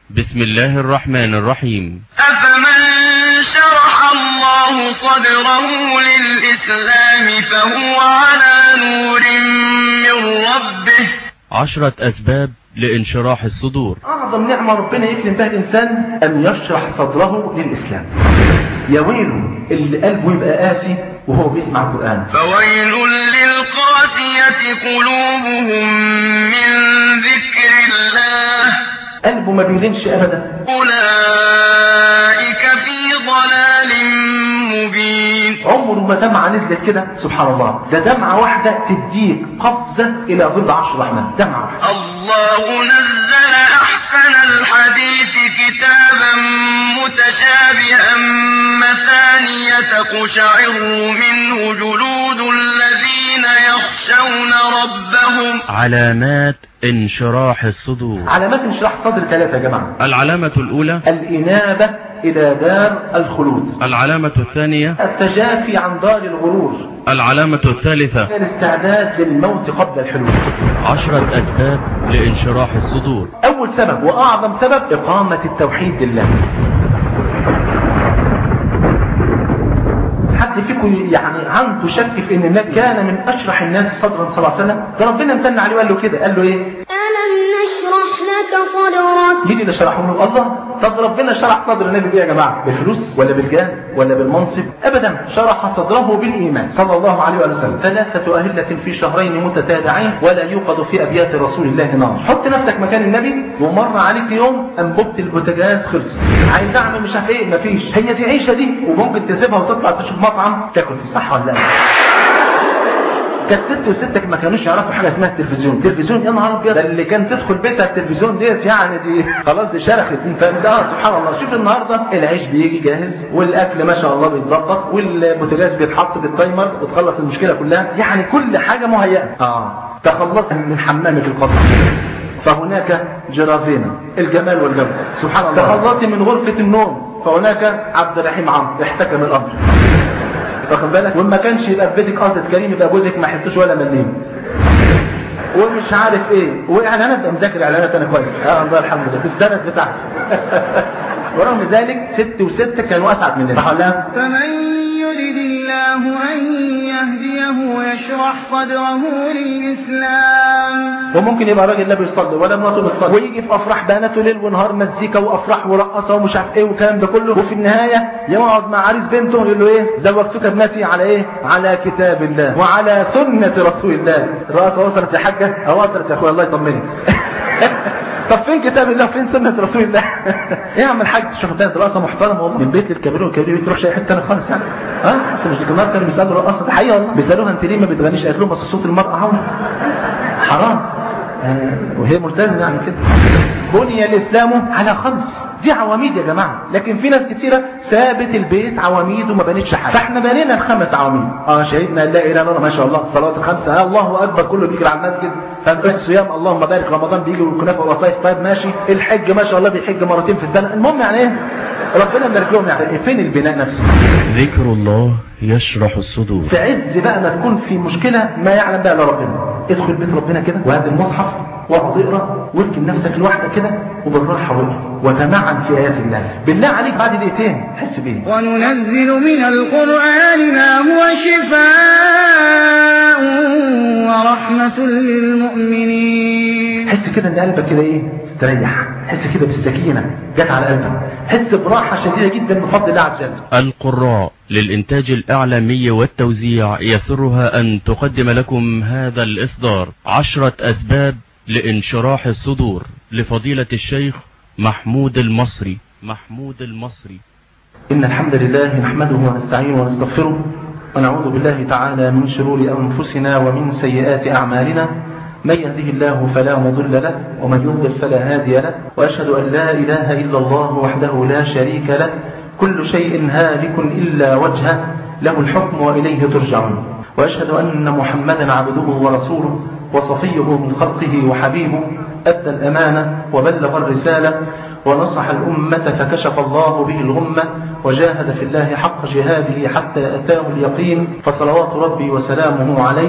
بسم الله الرحمن الرحيم أفمن شرح الله صدره للإسلام فهو على نور من ربه عشرة أسباب لانشراح الصدور أعظم نعمة ربنا يكرم بها الإنسان أن يشرح صدره للإسلام يا ويله اللي قلبه يبقى قاسي وهو بيسمع القرآن فويل للقاسية قلوبهم من ذكر الله قلبه ما بيلينش أبدا أولئك في ضلال مبين عمره ما دمعة نزلت كده سبحان الله ده دمعة واحدة تديك قفزة إلى ظل عرش الرحمن دمعة واحدة الله نزل أحسن الحديث كتابا متشابها مثانية تقشعر منه جلود الذين يخشون ربهم علامات انشراح الصدور علامات انشراح صدر ثلاثة يا جماعة العلامة الأولى الإنابة إلى دار الخلود العلامة الثانية التجافي عن دار الغرور العلامة الثالثة الاستعداد للموت قبل الحلول عشرة أسباب لانشراح الصدور أول سبب وأعظم سبب إقامة التوحيد لله حد فيكم يعني عنده شك في ان النبي كان من اشرح الناس صدرا صلى الله عليه وسلم ده ربنا امتن عليه وقال له كده قال له ايه ألم نشرح لك صدرك مين اللي شرحه له الله طب ربنا شرح صدر النبي بايه يا جماعه بالفلوس ولا بالجاه ولا بالمنصب ابدا شرح صدره بالايمان صلى الله عليه وآله وسلم ثلاثه اهله في شهرين متتابعين ولا يوقد في ابيات رسول الله نار حط نفسك مكان النبي ومر عليك يوم انبوبه البوتاجاز خلص عايز اعمل مش عارف ايه مفيش هي دي عيشه دي وممكن تسيبها وتطلع تشوف مطعم تاكل فيه صح ولا لا كانت ست وستك ما كانوش يعرفوا حاجه اسمها التلفزيون تلفزيون يا نهار ابيض ده اللي كان تدخل بيتها التلفزيون ديت يعني دي خلاص دي شرخت انت فاهم ده سبحان الله شوف النهارده العيش بيجي جاهز والاكل ما شاء الله بيتظبط والبوتاجاز بيتحط بالتايمر وتخلص المشكله كلها يعني كل حاجه مهيئه اه تخلصت من حمامك القصر فهناك جرافين الجمال والجمال سبحان الله تخلصت من غرفه النوم فهناك عبد الرحيم عمرو احتكم الامر واخد بالك وما كانش يبقى في بيتك قاصد كريم يبقى جوزك ما حطوش ولا مليم ومش عارف ايه ويعني انا ابدا مذاكر اعلانات انا كويس اه الله الحمد لله في السند بتاعتي ورغم ذلك ست وست كانوا اسعد مننا صح ولا لا؟ فمن يرد الله أن يهديه يشرح صدره للإسلام وممكن يبقى راجل لا بيصلي ولا مراته بتصلي ويجي في افراح بناته ليل ونهار مزيكا وافراح ورقصه ومش عارف ايه والكلام ده كله وفي النهايه يقعد مع عريس بنته يقول له ايه زوجتك ابنتي على ايه على كتاب الله وعلى سنه رسول الله الرئاسه وصلت يا حاجه اه وصلت يا اخويا الله يطمنك طب فين كتاب الله فين سنة رسول الله ايه يا عم الحاج شوف ده دراسة محترمة والله من بيت للكبير والكبير بتروح شيء حتة تاني خالص يعني ها انت مش الجماعة كانوا بيسألوا رقصة ده حقيقة والله بيسألوها انت ليه ما بتغنيش قالت لهم بس صوت المرأة هون حرام آه، وهي ملتزمة يعني كده بني الإسلام على خمس دي عواميد يا جماعة لكن في ناس كتيرة سابت البيت عواميد وما بنتش حاجة فاحنا بنينا الخمس عواميد اه شهدنا لا إله إلا الله ما شاء الله الصلوات الخمسة آه الله أكبر كله بيجري على المسجد فانت الصيام اللهم بارك رمضان بيجي والكنافة والقطايف طيب ماشي الحج ما شاء الله بيحج مرتين في السنة المهم يعني ايه ربنا يبارك لهم يعني فين البناء نفسه ذكر الله يشرح الصدور في عز بقى ما تكون في مشكلة ما يعلم بقى الا ربنا ادخل بيت ربنا كده وهات المصحف واقعد اقرا واركن نفسك لوحدك كده وبالراحه واقرا وتمعن في ايات الله بالله عليك بعد دقيقتين حس بيه وننزل من القرآن ما هو شفاء ورحمة للمؤمنين حس كده ان قلبك كده ايه استريح حس كده بالسكينه جت على قلبك حس براحه شديده جدا بفضل الله عز وجل القراء للإنتاج الإعلامي والتوزيع يسرها أن تقدم لكم هذا الإصدار عشرة أسباب لانشراح الصدور لفضيلة الشيخ محمود المصري محمود المصري إن الحمد لله نحمده ونستعينه ونستغفره ونعوذ بالله تعالى من شرور أنفسنا ومن سيئات أعمالنا من يهده الله فلا مضل له ومن يضلل فلا هادي له وأشهد أن لا إله إلا الله وحده لا شريك له كل شيء هالك إلا وجهه له الحكم وإليه ترجعون وأشهد أن محمدا عبده ورسوله وصفيه من خلقه وحبيبه أدى الأمانة وبلغ الرسالة ونصح الأمة فكشف الله به الغمة وجاهد في الله حق جهاده حتى أتاه اليقين فصلوات ربي وسلامه عليه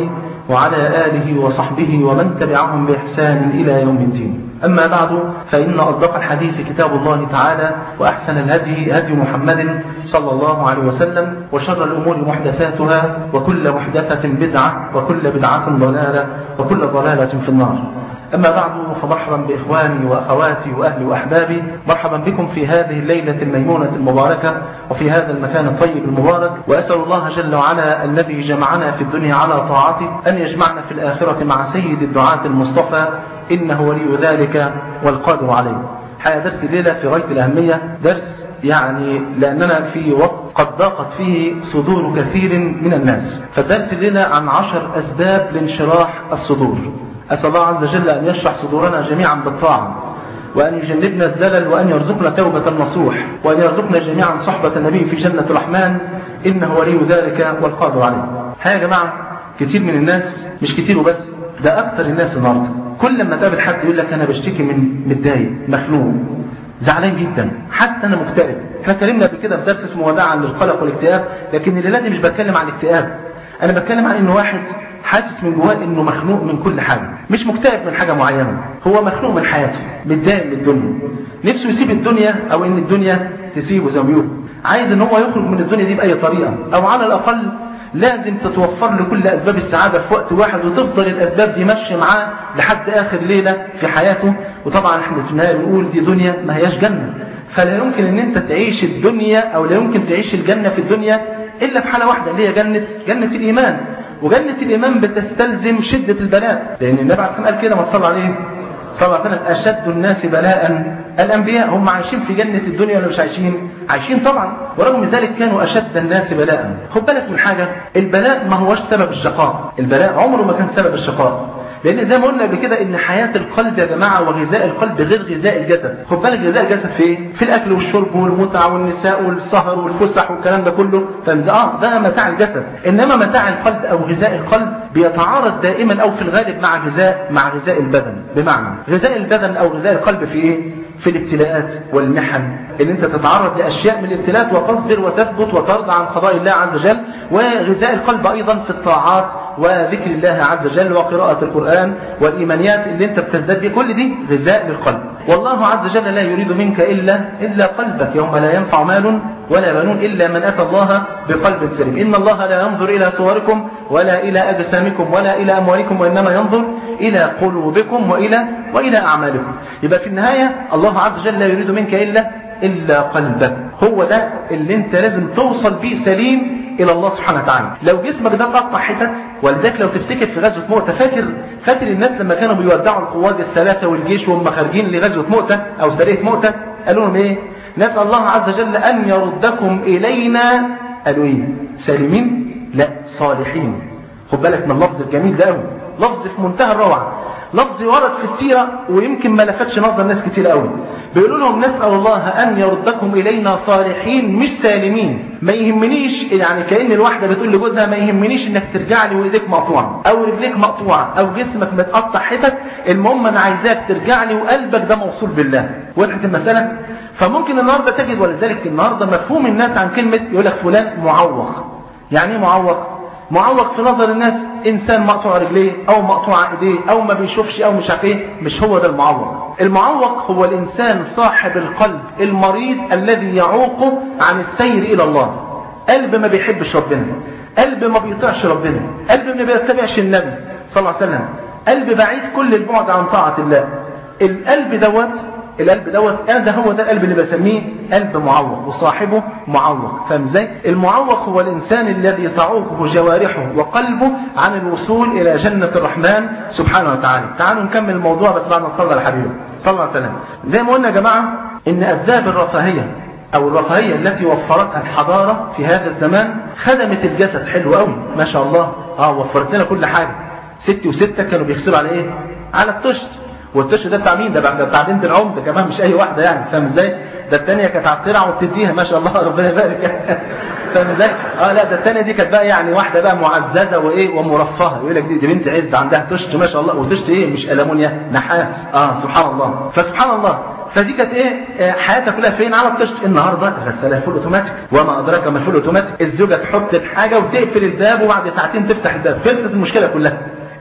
وعلى آله وصحبه ومن تبعهم بإحسان إلى يوم الدين أما بعد فإن أصدق الحديث كتاب الله تعالى وأحسن الهدي هدي محمد صلى الله عليه وسلم وشر الأمور محدثاتها وكل محدثة بدعة وكل بدعة ضلالة وكل ضلالة في النار أما بعد فمرحبا بإخواني وأخواتي وأهلي وأحبابي مرحبا بكم في هذه الليلة الميمونة المباركة وفي هذا المكان الطيب المبارك وأسأل الله جل وعلا الذي جمعنا في الدنيا على طاعته أن يجمعنا في الآخرة مع سيد الدعاة المصطفى إنه ولي ذلك والقادر عليه حيا درس الليلة في غاية الأهمية درس يعني لأننا في وقت قد ضاقت فيه صدور كثير من الناس فالدرس الليلة عن عشر أسباب لانشراح الصدور أسأل الله عز وجل أن يشرح صدورنا جميعا بالطاعة وأن يجنبنا الزلل وأن يرزقنا توبة النصوح وأن يرزقنا جميعا صحبة النبي في جنة الرحمن إنه ولي ذلك والقادر عليه ها يا جماعة كتير من الناس مش كتير وبس ده أكثر الناس النهارده كل لما تقابل حد يقول لك أنا بشتكي من متضايق مخنوق زعلان جدا حاسس أنا مكتئب احنا اتكلمنا قبل كده في درس اسمه وداع عن القلق والاكتئاب لكن الليلة دي مش بتكلم عن الاكتئاب أنا بتكلم عن إنه واحد حاسس من جواه انه مخنوق من كل حاجة مش مكتئب من حاجة معينة هو مخنوق من حياته متضايق من الدنيا نفسه يسيب الدنيا او ان الدنيا تسيبه زي ما بيقول عايز ان هو يخرج من الدنيا دي باي طريقة او على الاقل لازم تتوفر له كل اسباب السعادة في وقت واحد وتفضل الاسباب دي ماشية معاه لحد اخر ليلة في حياته وطبعا احنا في النهاية بنقول دي دنيا ما هياش جنة فلا يمكن ان انت تعيش الدنيا او لا يمكن تعيش الجنة في الدنيا الا في حالة واحدة اللي هي جنة جنة الايمان وجنة الإيمان بتستلزم شدة البلاء لأن النبي عليه الصلاة قال كده ما صلى عليه صلى الله عليه وسلم أشد الناس بلاء الأنبياء هم عايشين في جنة الدنيا ولا مش عايشين عايشين طبعا ورغم ذلك كانوا أشد الناس بلاء خد بالك من حاجة البلاء ما هوش سبب الشقاء البلاء عمره ما كان سبب الشقاء لان زي ما قلنا قبل كده ان حياه القلب يا جماعه وغذاء القلب غير غذاء الجسد خد بالك غذاء الجسد في ايه في الاكل والشرب والمتعه والنساء والسهر والفسح والكلام ده كله فاهم اه ده متاع الجسد انما متاع القلب او غذاء القلب بيتعارض دائما او في الغالب مع غذاء مع غذاء البدن بمعنى غذاء البدن او غذاء القلب في ايه في الابتلاءات والمحن ان انت تتعرض لاشياء من الابتلاءات وتصبر وتثبت وترضى عن قضاء الله عز وجل وغذاء القلب ايضا في الطاعات وذكر الله عز وجل وقراءة القرآن والإيمانيات اللي انت بتزداد بيه كل دي غذاء للقلب والله عز وجل لا يريد منك إلا إلا قلبك يوم لا ينفع مال ولا بنون إلا من أتى الله بقلب سليم إن الله لا ينظر إلى صوركم ولا إلى أجسامكم ولا إلى أموالكم وإنما ينظر إلى قلوبكم وإلى وإلى أعمالكم يبقى في النهاية الله عز وجل لا يريد منك إلا إلا قلبك هو ده اللي انت لازم توصل بيه سليم الى الله سبحانه وتعالى لو جسمك ده قطع حتت ولذلك لو تفتكر في غزوه مؤته فاكر فاكر الناس لما كانوا بيودعوا القوات الثلاثه والجيش وهم خارجين لغزوه مؤته او سريه مؤته قالوا لهم ايه نسال الله عز وجل ان يردكم الينا قالوا ايه سالمين لا صالحين خد بالك من اللفظ الجميل ده قوي لفظ في منتهى الروعه لفظ ورد في السيرة ويمكن ما لفتش نظر ناس كتير قوي بيقولوا لهم نسأل الله أن يردكم إلينا صالحين مش سالمين ما يهمنيش يعني كأن الواحدة بتقول لجوزها ما يهمنيش انك ترجع لي وايديك مقطوعة او رجليك مقطوعة او جسمك متقطع حتت المهم انا عايزاك ترجع لي وقلبك ده موصول بالله وضحت المسألة فممكن النهاردة تجد ولذلك النهاردة مفهوم الناس عن كلمة يقول لك فلان معوق يعني ايه معوق معوق في نظر الناس انسان مقطوع رجليه او مقطوع ايديه او ما بيشوفش او مش عارف ايه مش هو ده المعوق المعوق هو الانسان صاحب القلب المريض الذي يعوق عن السير الى الله قلب ما بيحبش ربنا قلب ما بيطيعش ربنا قلب ما بيتبعش النبي صلى الله عليه وسلم قلب بعيد كل البعد عن طاعة الله القلب دوت القلب دوت انا ده هو ده القلب اللي بسميه قلب معوق وصاحبه معوق فاهم ازاي المعوق هو الانسان الذي تعوقه جوارحه وقلبه عن الوصول الى جنة الرحمن سبحانه وتعالى تعالوا نكمل الموضوع بس بعد ما نصلي على حبيبه صلى الله عليه وسلم زي ما قلنا يا جماعة ان اسباب الرفاهية او الرفاهية التي وفرتها الحضارة في هذا الزمان خدمت الجسد حلو قوي ما شاء الله اه وفرت لنا كل حاجة ستي وستة كانوا بيغسلوا على ايه على الطشت والطش ده بتاع مين ده بتاع بنت العمده كمان مش اي واحده يعني فاهم ازاي ده الثانيه كانت على الترع وبتديها ما شاء الله ربنا يبارك فاهم ازاي اه لا ده الثانيه دي كانت بقى يعني واحده بقى معززه وايه ومرفهه يقول لك دي, دي بنت عز عندها طشت ما شاء الله وطشت ايه مش المونيا نحاس اه سبحان الله فسبحان الله فدي كانت ايه حياتها كلها فين على الطشت النهارده غسالها فول اوتوماتيك وما ادراك ما الفول اوتوماتيك الزوجه تحط الحاجه وتقفل الباب وبعد ساعتين تفتح الباب خلصت المشكله كلها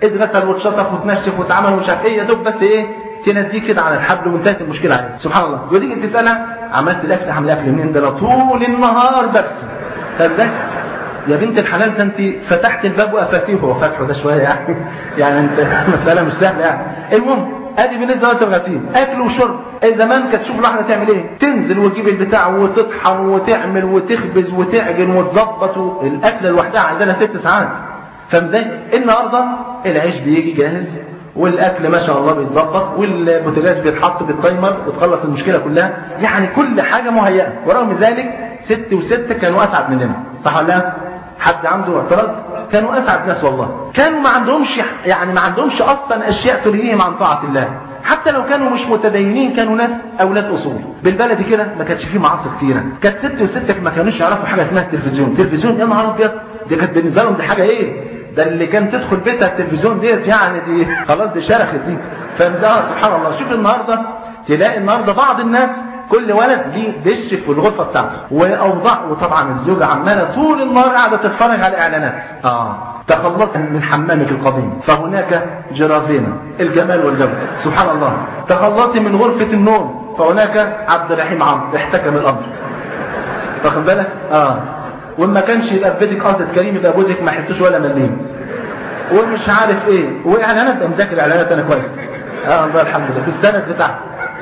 اتغسل واتشطف وتنشف واتعمل ومش عارف ايه يا دوب بس ايه تناديه كده على الحبل وانتهت المشكله عليه سبحان الله وتيجي تسالها عملت الاكل عامل اكل منين ده انا طول النهار بغسل طب ده يا بنت الحلال ده انت فتحت الباب وقفلتيه هو فتحه ده شويه يعني يعني انت مساله مش سهله يعني المهم ادي بالنسبه للغسيل اكل وشرب اي زمان كانت تشوف الواحده تعمل ايه تنزل وتجيب البتاع وتطحن وتعمل وتخبز وتعجن وتظبط الاكله لوحدها عايزه لها ست ساعات فاهم ازاي النهارده العيش بيجي جاهز والاكل ما شاء الله بيتظبط والبوتاجاز بيتحط بالتايمر وتخلص المشكله كلها يعني كل حاجه مهيئه ورغم ذلك ست وست كانوا اسعد مننا صح ولا لا حد عنده اعتراض كانوا اسعد ناس والله كانوا ما عندهمش يعني ما عندهمش اصلا اشياء تلهيهم عن طاعه الله حتى لو كانوا مش متدينين كانوا ناس اولاد اصول بالبلدي كده ما كانش فيه معاصي كتيره كانت ست وستك ما كانوش يعرفوا حاجه اسمها التلفزيون التلفزيون يا نهار ابيض دي كانت بالنسبه لهم دي حاجه ايه ده اللي كان تدخل بيتها التلفزيون ديت يعني دي خلاص دي شرخت دي فده سبحان الله شوف النهارده تلاقي النهارده بعض الناس كل ولد ليه دش في الغرفه بتاعته واوضاع وطبعا الزوجه عماله طول النهار قاعده تتفرج على اعلانات اه تخلصت من حمامك القديم فهناك جرافين الجمال والجمال سبحان الله تخلصت من غرفه النوم فهناك عبد الرحيم عمرو احتكم الامر واخد بالك اه وما كانش يبقى في بيتك قاصد كريم يبقى جوزك ما حلتوش ولا مليم ومش عارف ايه واعلانات ده مذاكر اعلانات انا كويس اه الله الحمد لله في السند بتاعها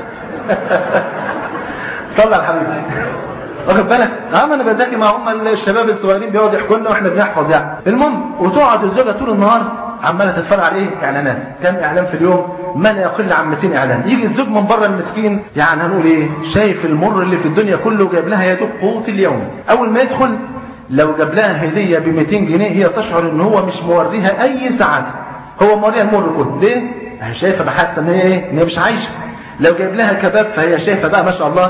صلى على الحبيب واخد بالك اه ما انا بذاكر مع هم الشباب الصغيرين بيقعدوا يحكوا لنا واحنا بنحفظ يعني المهم وتقعد الزوجه طول النهار عماله تتفرج على ايه اعلانات كم اعلان في اليوم ما لا يقل عن 200 اعلان يجي الزوج من بره المسكين يعني هنقول ايه شايف المر اللي في الدنيا كله جايب لها يا دوب قوت اليوم اول ما يدخل لو جاب لها هديه ب 200 جنيه هي تشعر ان هو مش موريها اي سعاده هو موريها المر كله ليه هي شايفه بحاسه ان هي ايه ان هي مش عايشه لو جايب لها كباب فهي شايفه بقى ما شاء الله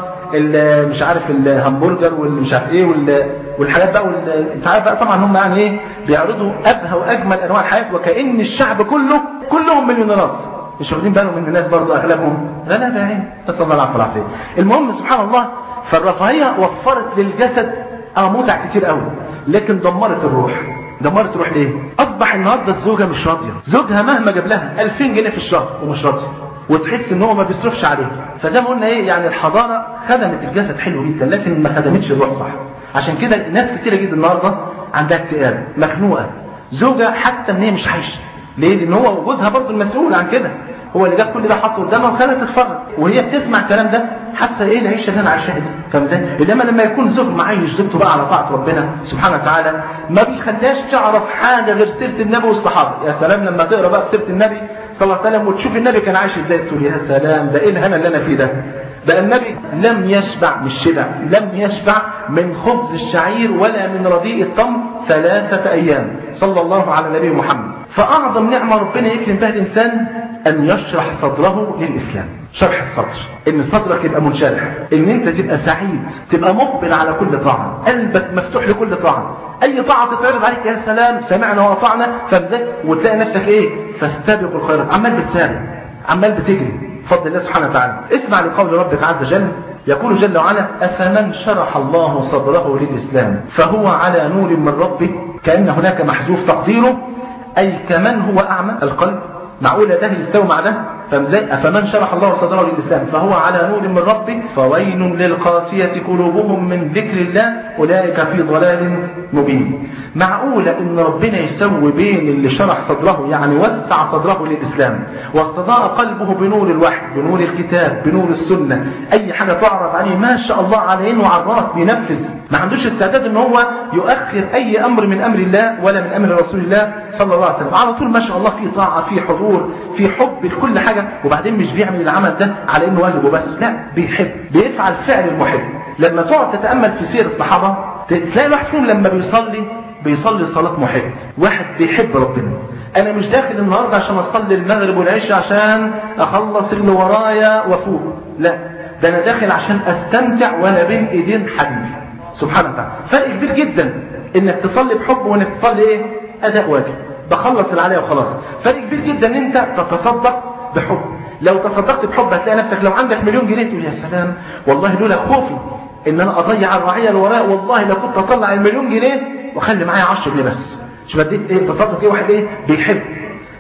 مش عارف الهمبرجر والمش عارف ايه والحاجات بقى انت عارف بقى طبعا هم يعني ايه بيعرضوا ابهى واجمل انواع الحياه وكان الشعب كله كلهم مليونيرات مش واخدين بالهم ان الناس برضه اغلبهم غلابه يعني نسال الله العفو والعافيه المهم سبحان الله فالرفاهيه وفرت للجسد اه متع كتير قوي لكن دمرت الروح دمرت الروح ليه اصبح النهارده الزوجه مش راضيه زوجها مهما جاب لها 2000 جنيه في الشهر ومش راضيه وتحس ان هو ما بيصرفش عليه فزي ما قلنا ايه يعني الحضاره خدمت الجسد حلو جدا لكن ما خدمتش الروح صح عشان كده ناس كتيره جدا النهارده عندها اكتئاب مخنوقه زوجه حاسه ان هي مش عايشه ليه لان هو جوزها برضه المسؤول عن كده هو اللي جاب كل ده حطه قدامها وخلها تتفرج وهي بتسمع الكلام ده حاسه ايه العيشه اللي انا عايشاها دي فاهم ازاي انما لما يكون زوج معيش زوجته بقى على طاعه ربنا سبحانه وتعالى ما بيخليهاش تعرف حاجه غير سيره النبي والصحابه يا سلام لما تقرا بقى سيره النبي صلى الله عليه وسلم وتشوف النبي كان عايش ازاي تقول يا سلام ده ايه الهنا اللي انا فيه ده ده النبي لم يشبع مش شبع لم يشبع من خبز الشعير ولا من رديء التمر ثلاثة أيام صلى الله على النبي محمد فأعظم نعمة ربنا يكرم بها الإنسان أن يشرح صدره للإسلام شرح الصدر ان صدرك يبقى منشرح ان انت تبقى سعيد تبقى مقبل على كل طاعة قلبك مفتوح لكل طاعة اي طاعة تتعرض عليك يا سلام سمعنا واطعنا فبذلك وتلاقي نفسك ايه فاستبقوا الخيرات عمال بتسارع عمال بتجري بفضل الله سبحانه وتعالى اسمع لقول ربك عز وجل يقول جل وعلا أفمن شرح الله صدره للإسلام فهو على نور من ربه كأن هناك محذوف تقديره أي كمن هو أعمى القلب معقولة ده يستوي مع ده فمزاي أفمن شرح الله صدره للإسلام فهو على نور من ربه فويل للقاسية قلوبهم من ذكر الله أولئك في ضلال مبين معقولة إن ربنا يسوي بين اللي شرح صدره يعني وسع صدره للإسلام واستضاء قلبه بنور الوحي بنور الكتاب بنور السنة أي حاجة تعرض عليه ما شاء الله على عينه وعلى الراس بينفذ ما عندوش استعداد إن هو يؤخر أي أمر من أمر الله ولا من أمر رسول الله صلى الله عليه وسلم على طول ما شاء الله في طاعة في حضور في حب لكل حاجة وبعدين مش بيعمل العمل ده على إنه واجب وبس لا بيحب بيفعل فعل المحب لما تقعد تتأمل في سير الصحابة تلاقي الواحد فيهم لما بيصلي بيصلي صلاة محب واحد بيحب ربنا انا مش داخل النهاردة عشان اصلي المغرب والعشاء عشان اخلص اللي ورايا وافوق لا ده انا داخل عشان استمتع وانا بين ايدين حبيبي سبحانه وتعالى فرق كبير جدا انك تصلي بحب وانك تصلي ايه اداء واجب بخلص اللي عليا وخلاص فرق كبير جدا ان انت تتصدق بحب لو تصدقت بحب هتلاقي نفسك لو عندك مليون جنيه تقول يا سلام والله لولا خوفي ان انا اضيع الرعيه اللي ورايا والله لو كنت اطلع المليون جنيه واخلي معايا 10 جنيه بس مش بديت ايه تصدق ايه واحد ايه بيحب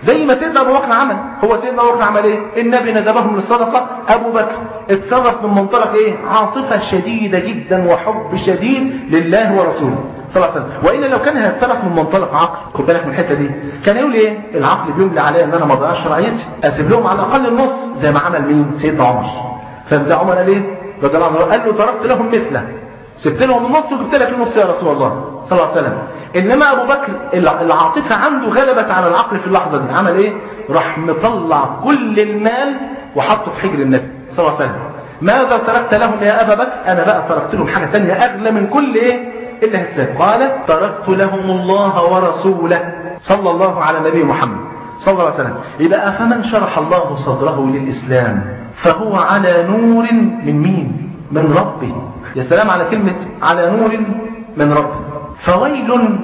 زي ما سيدنا ابو بكر عمل هو سيدنا ابو بكر عمل ايه النبي ندبهم للصدقه ابو بكر اتصرف من منطلق ايه عاطفه شديده جدا وحب شديد لله ورسوله صلى الله عليه وسلم والا لو كان هيتصرف من منطلق عقل خد بالك من الحته دي كان يقول ايه العقل بيملي عليا ان انا ما اضيعش رعيتي اسيب لهم على الاقل النص زي ما عمل مين سيدنا عمر فده عمر قال ايه رضي الله عنه قال له تركت لهم مثله سبت لهم النص وجبت لك النص يا رسول الله صلى الله عليه وسلم انما ابو بكر العاطفه عنده غلبت على العقل في اللحظه دي عمل ايه راح مطلع كل المال وحطه في حجر النبي صلى الله عليه وسلم ماذا تركت لهم يا ابا بكر انا بقى تركت لهم حاجه ثانيه اغلى من كل ايه اللي هتساب قال تركت لهم الله ورسوله صلى الله على نبي محمد صلى الله عليه وسلم يبقى فمن شرح الله صدره للاسلام فهو على نور من مين من ربه يا سلام على كلمة على نور من رب فويل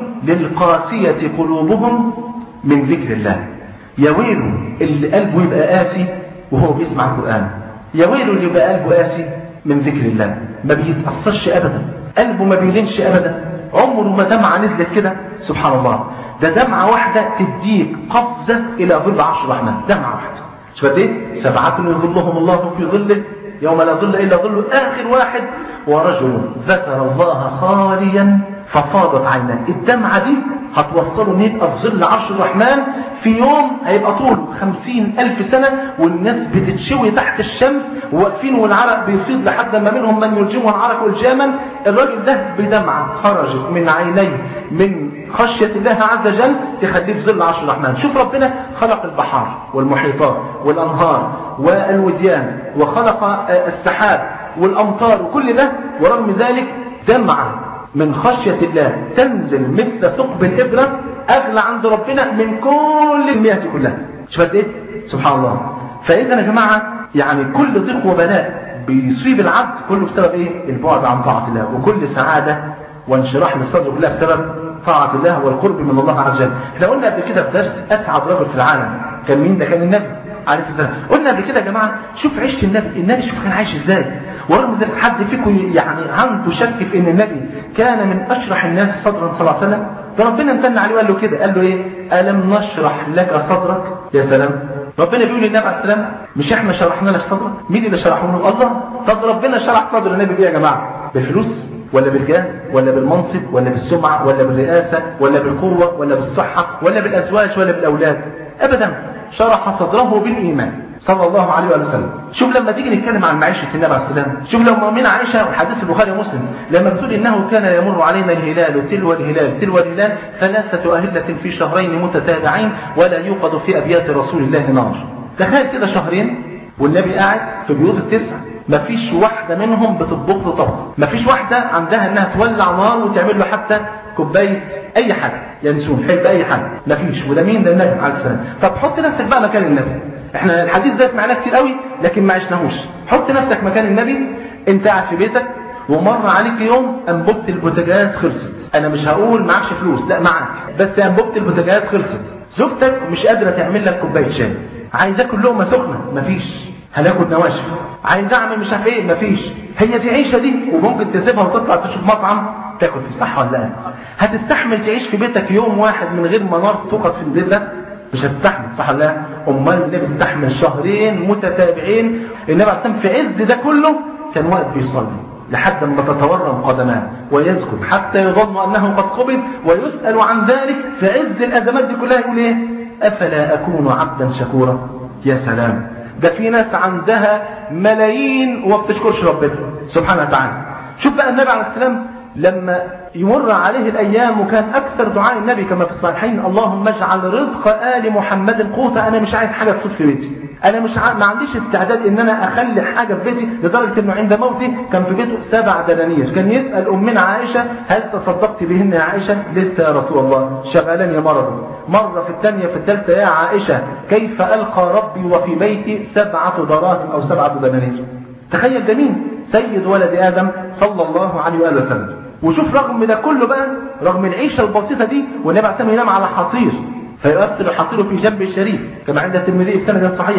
للقاسية قلوبهم من ذكر الله يا ويل اللي قلبه يبقى قاسي وهو بيسمع القرآن يا ويل اللي يبقى قلبه قاسي من ذكر الله ما بيتأثرش أبدا قلبه ما بيلينش أبدا عمره ما دمعة نزلت كده سبحان الله ده دمعة واحدة تديك قفزة إلى ظل عرش الرحمن دمعة واحدة شفت ايه سبعة يظلهم الله في ظله يوم لا ظل إلا ظل آخر واحد ورجل ذكر الله خاليا ففاضت عيناه الدمعة دي هتوصله ان يبقى في ظل عرش الرحمن في يوم هيبقى طوله خمسين ألف سنة والناس بتتشوي تحت الشمس وواقفين والعرق بيفيض لحد ما منهم من يلجمه العرق والجامل الراجل ده بدمعة خرجت من عينيه من خشية الله عز وجل تخليه في ظل عرش الرحمن شوف ربنا خلق البحار والمحيطات والأنهار والوديان وخلق السحاب والأمطار وكل ده ورغم ذلك دمعة من خشية الله تنزل مثل ثقب الإبرة أغلى عند ربنا من كل المياه دي كلها شفت إيه؟ سبحان الله فإذا يا جماعة يعني كل ضيق وبلاء بيصيب العبد كله بسبب إيه؟ البعد عن طاعة الله وكل سعادة وانشراح للصدر بالله بسبب طاعة الله والقرب من الله عز وجل احنا قلنا قبل كده في درس أسعد رجل في العالم كان مين ده كان النبي عليه الصلاة والسلام قلنا قبل كده يا جماعة شوف عيشة النبي النبي شوف كان عايش ازاي ورغم ذلك حد فيكم يعني عنده شك في ان النبي كان من اشرح الناس صدرا صلى الله عليه وسلم ده ربنا امتن عليه وقال له كده قال له ايه الم نشرح لك صدرك يا سلام ربنا بيقول للنبي عليه السلام مش احنا شرحنا لك صدرك مين اللي شرحه له الله طب ربنا شرح صدر النبي بيه يا جماعه بالفلوس ولا بالجاه ولا بالمنصب ولا بالسمعة ولا بالرئاسة ولا بالقوة ولا بالصحة ولا بالأزواج ولا بالأولاد أبدا شرح صدره بالإيمان صلى الله عليه وسلم شوف لما تيجي نتكلم عن معيشة النبي عليه السلام شوف لو مؤمنة عائشة وحديث البخاري ومسلم لما بتقول إنه كان يمر علينا الهلال تلو الهلال تلو الهلال ثلاثة أهلة في شهرين متتابعين ولا يوقد في أبيات رسول الله نار تخيل كده شهرين والنبي قاعد في بيوت التسع مفيش واحدة منهم بتطبخ له طبخ مفيش واحدة عندها انها تولع نار وتعمل له حتى كوباية اي حاجة ينسون حلب اي حاجة مفيش وده مين ده النبي عليه السلام طب حط نفسك بقى مكان النبي احنا الحديث ده سمعناه كتير قوي لكن ما عشناهوش حط نفسك مكان النبي انت قاعد في بيتك ومر عليك يوم انبوبة البوتاجاز خلصت انا مش هقول معكش فلوس لا معاك بس انبوبة البوتاجاز خلصت زوجتك مش قادرة تعمل لك كوباية شاي عايز اكل لقمة سخنة مفيش هناكل نواشف عايز اعمل مش عارف ايه مفيش هي دي عيشه دي وممكن تسيبها وتطلع تشوف مطعم تاكل فيه صح ولا لا هتستحمل تعيش في بيتك يوم واحد من غير ما نار توقد في البيت ده مش هتستحمل صح ولا لا امال النبي استحمل شهرين متتابعين النبي عليه الصلاه في عز ده كله كان واقف بيصلي لحد ما تتورم قدماه ويسجد حتى يظن انه قد قبض ويسال عن ذلك في عز الازمات دي كلها يقول ايه افلا اكون عبدا شكورا يا سلام ده في ناس عندها ملايين وما بتشكرش ربنا سبحانه وتعالى شوف بقى النبي عليه السلام لما يمر عليه الايام وكان اكثر دعاء النبي كما في الصحيحين اللهم اجعل رزق ال محمد قوتا انا مش عايز حاجه تفوت في بيتي انا مش ع... ما عنديش استعداد ان انا اخلي حاجه في بيتي لدرجه انه عند موته كان في بيته سبع دنانير كان يسال امنا عائشه هل تصدقت بهن يا عائشه لسه يا رسول الله شغلني مرض مره في الثانيه في الثالثه يا عائشه كيف القى ربي وفي بيتي سبعه دراهم او سبعه دنانير تخيل ده مين سيد ولد ادم صلى الله عليه واله وسلم وشوف رغم ده كله بقى رغم العيشه البسيطه دي والنبي عليه الصلاه ينام على حصير فيؤثر الحصير في جنب الشريف كما عند الترمذي في سند صحيح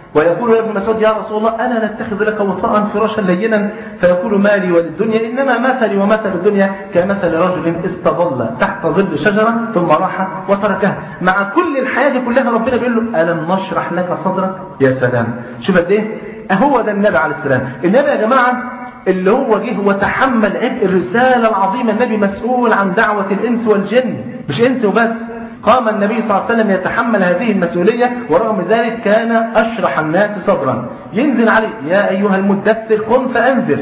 ويقول يا ابن مسعود يا رسول الله أنا نتخذ لك وطاء فراشا لينا فيقول مالي وللدنيا إنما مثلي ومثل الدنيا كمثل رجل استظل تحت ظل شجرة ثم راح وتركها مع كل الحياة دي كلها ربنا بيقول له ألم نشرح لك صدرك يا سلام شوف قد إيه هو ده النبي عليه السلام النبي يا جماعة اللي هو جه وتحمل عبء الرسالة العظيمة النبي مسؤول عن دعوة الإنس والجن مش إنس وبس قام النبي صلى الله عليه وسلم يتحمل هذه المسؤولية ورغم ذلك كان أشرح الناس صدرا ينزل عليه يا أيها المدثر قم فأنذر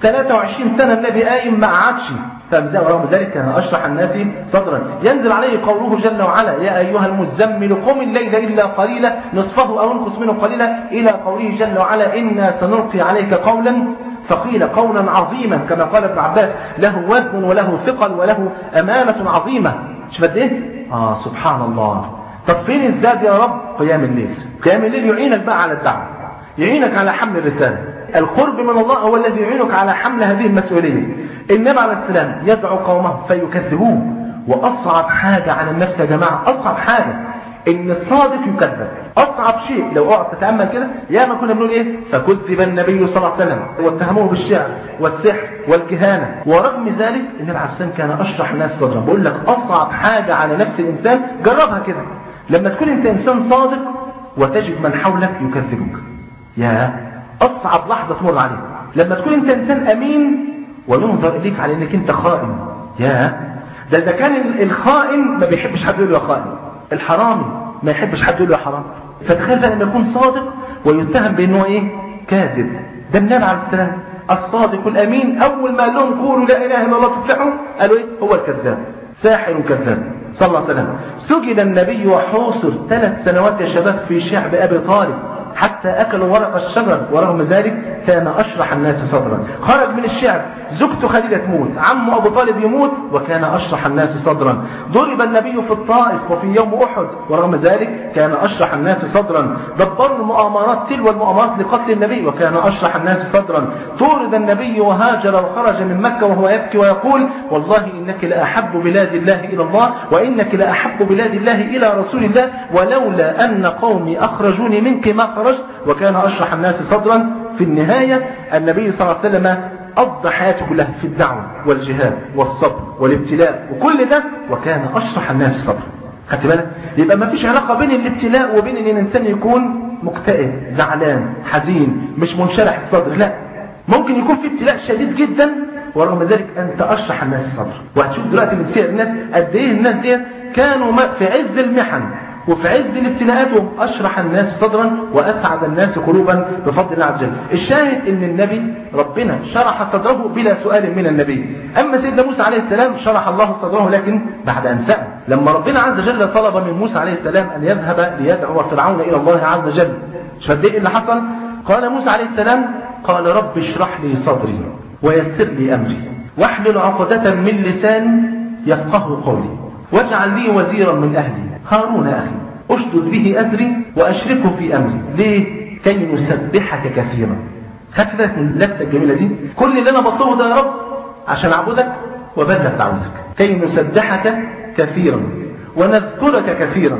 23 سنة النبي قايم ما قعدش ورغم ذلك كان أشرح الناس صدرا ينزل عليه قوله جل وعلا يا أيها المزمل قم الليل إلا قليلا نصفه أو انقص منه قليلا إلى قوله جل وعلا إنا سنلقي عليك قولا ثقيلا قولا عظيما كما قال ابن عباس له وزن وله ثقل وله أمانة عظيمة شوف قد ايه اه سبحان الله طب فين الزاد يا رب قيام الليل قيام الليل يعينك بقى على الدعوه يعينك على حمل الرساله القرب من الله هو الذي يعينك على حمل هذه المسؤوليه النبي عليه السلام يدعو قومه فيكذبوه واصعب حاجه على النفس يا جماعه اصعب حاجه ان الصادق يكذب اصعب شيء لو اقعد تتامل كده يا ما كنا بنقول ايه فكذب النبي صلى الله عليه وسلم واتهموه بالشعر والسحر والكهانه ورغم ذلك النبي عليه السلام كان اشرح الناس صدرا بقول لك اصعب حاجه على نفس الانسان جربها كده لما تكون انت انسان صادق وتجد من حولك يكذبك يا اصعب لحظه تمر عليك لما تكون انت انسان امين وينظر اليك على انك انت خائن يا ده اذا كان الخائن ما بيحبش حد يقول له خائن الحرامي ما يحبش حد يقول له حرام فتخيل بقى لما يكون صادق ويتهم بانه ايه كاذب ده النبي عليه السلام الصادق الامين اول ما قال لهم قولوا لا اله الا الله تفلحوا قالوا ايه هو الكذاب ساحر كذاب صلى الله عليه وسلم سجن النبي وحوصر ثلاث سنوات يا شباب في شعب ابي طالب حتى أكلوا ورق الشجر ورغم ذلك كان أشرح الناس صدرا خرج من الشعب زوجته خديجة تموت عمه أبو طالب يموت وكان أشرح الناس صدرا ضرب النبي في الطائف وفي يوم أحد ورغم ذلك كان أشرح الناس صدرا دبروا المؤامرات تلو المؤامرات لقتل النبي وكان أشرح الناس صدرا طورد النبي وهاجر وخرج من مكة وهو يبكي ويقول والله إنك لأحب بلاد الله إلى الله وإنك لأحب بلاد الله إلى رسول الله ولولا أن قومي أخرجوني منك ما خرجت وكان أشرح الناس صدرا في النهاية النبي صلى الله عليه وسلم قضى حياته كلها في الدعوة والجهاد والصبر والابتلاء وكل ده وكان أشرح الناس صدرا خدت بالك يبقى ما فيش علاقة بين الابتلاء وبين ان الانسان يكون مكتئب زعلان حزين مش منشرح الصدر لا ممكن يكون في ابتلاء شديد جدا ورغم ذلك انت اشرح الناس الصدر وهتشوف دلوقتي من سير الناس قد ايه الناس دي كانوا في عز المحن وفي عز الابتلاءات أشرح الناس صدرا وأسعد الناس قلوبا بفضل الله عز وجل الشاهد ان النبي ربنا شرح صدره بلا سؤال من النبي أما سيدنا موسى عليه السلام شرح الله صدره لكن بعد أن سأل لما ربنا عز وجل طلب من موسى عليه السلام أن يذهب ليدعو فرعون إلى الله عز وجل شفت ايه اللي حصل قال موسى عليه السلام قال رب اشرح لي صدري ويسر لي أمري واحلل عقدة من لساني يفقه قولي واجعل لي وزيرا من أهلي هارون أخي أشدد به أزري وأشركه في أمري ليه؟ كي نسبحك كثيرا خدت بالك من اللفتة الجميلة دي كل اللي أنا بطلبه ده يا رب عشان أعبدك وبلغ دعوتك كي نسبحك كثيرا ونذكرك كثيرا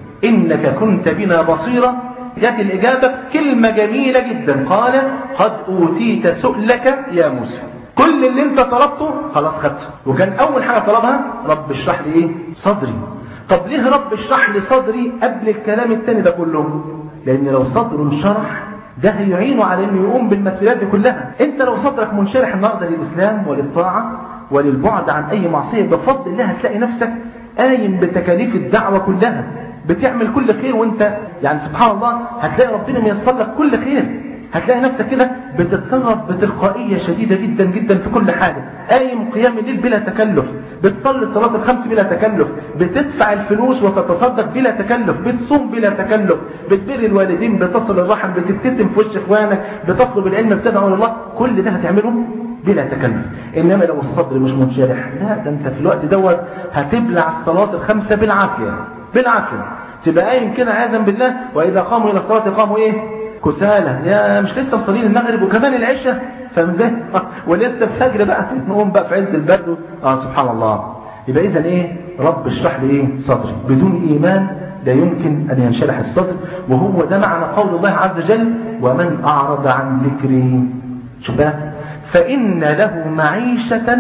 إنك كنت بنا بصيرا جت الإجابة كلمة جميلة جدا قال قد أوتيت سؤلك يا موسى كل اللي انت طلبته خلاص خدته وكان أول حاجة طلبها رب اشرح لي ايه صدري طب ليه رب اشرح لي صدري قبل الكلام التاني ده كله لان لو صدره انشرح ده هيعينه على انه يقوم بالمسؤوليات دي كلها انت لو صدرك منشرح النهارده للاسلام وللطاعه وللبعد عن اي معصيه بفضل الله هتلاقي نفسك قايم بتكاليف الدعوه كلها بتعمل كل خير وانت يعني سبحان الله هتلاقي ربنا ميسر لك كل خير هتلاقي نفسك كده بتتصرف بتلقائيه شديده جدا جدا في كل حاجه قايم قيام الليل بلا تكلف بتصلي الصلاه الخمس بلا تكلف بتدفع الفلوس وتتصدق بلا تكلف بتصوم بلا تكلف بتبر الوالدين بتصل الرحم بتبتسم في وش اخوانك بتطلب العلم بتدعو الى الله كل ده هتعمله بلا تكلف انما لو الصدر مش منشرح لا ده انت في الوقت دوت هتبلع الصلاه الخمسه بالعافيه بالعافيه تبقى قايم كده عياذا بالله واذا قاموا الى الصلاه قاموا ايه كسالى يا مش لسه مصلين المغرب وكمان العشاء فاهم ازاي ولسه الفجر بقى نقوم بقى في عز البرد اه سبحان الله يبقى اذا ايه رب اشرح لي ايه صدري بدون ايمان لا يمكن أن ينشرح الصدر وهو ده معنى قول الله عز وجل ومن أعرض عن ذكري شوف بقى فإن له معيشة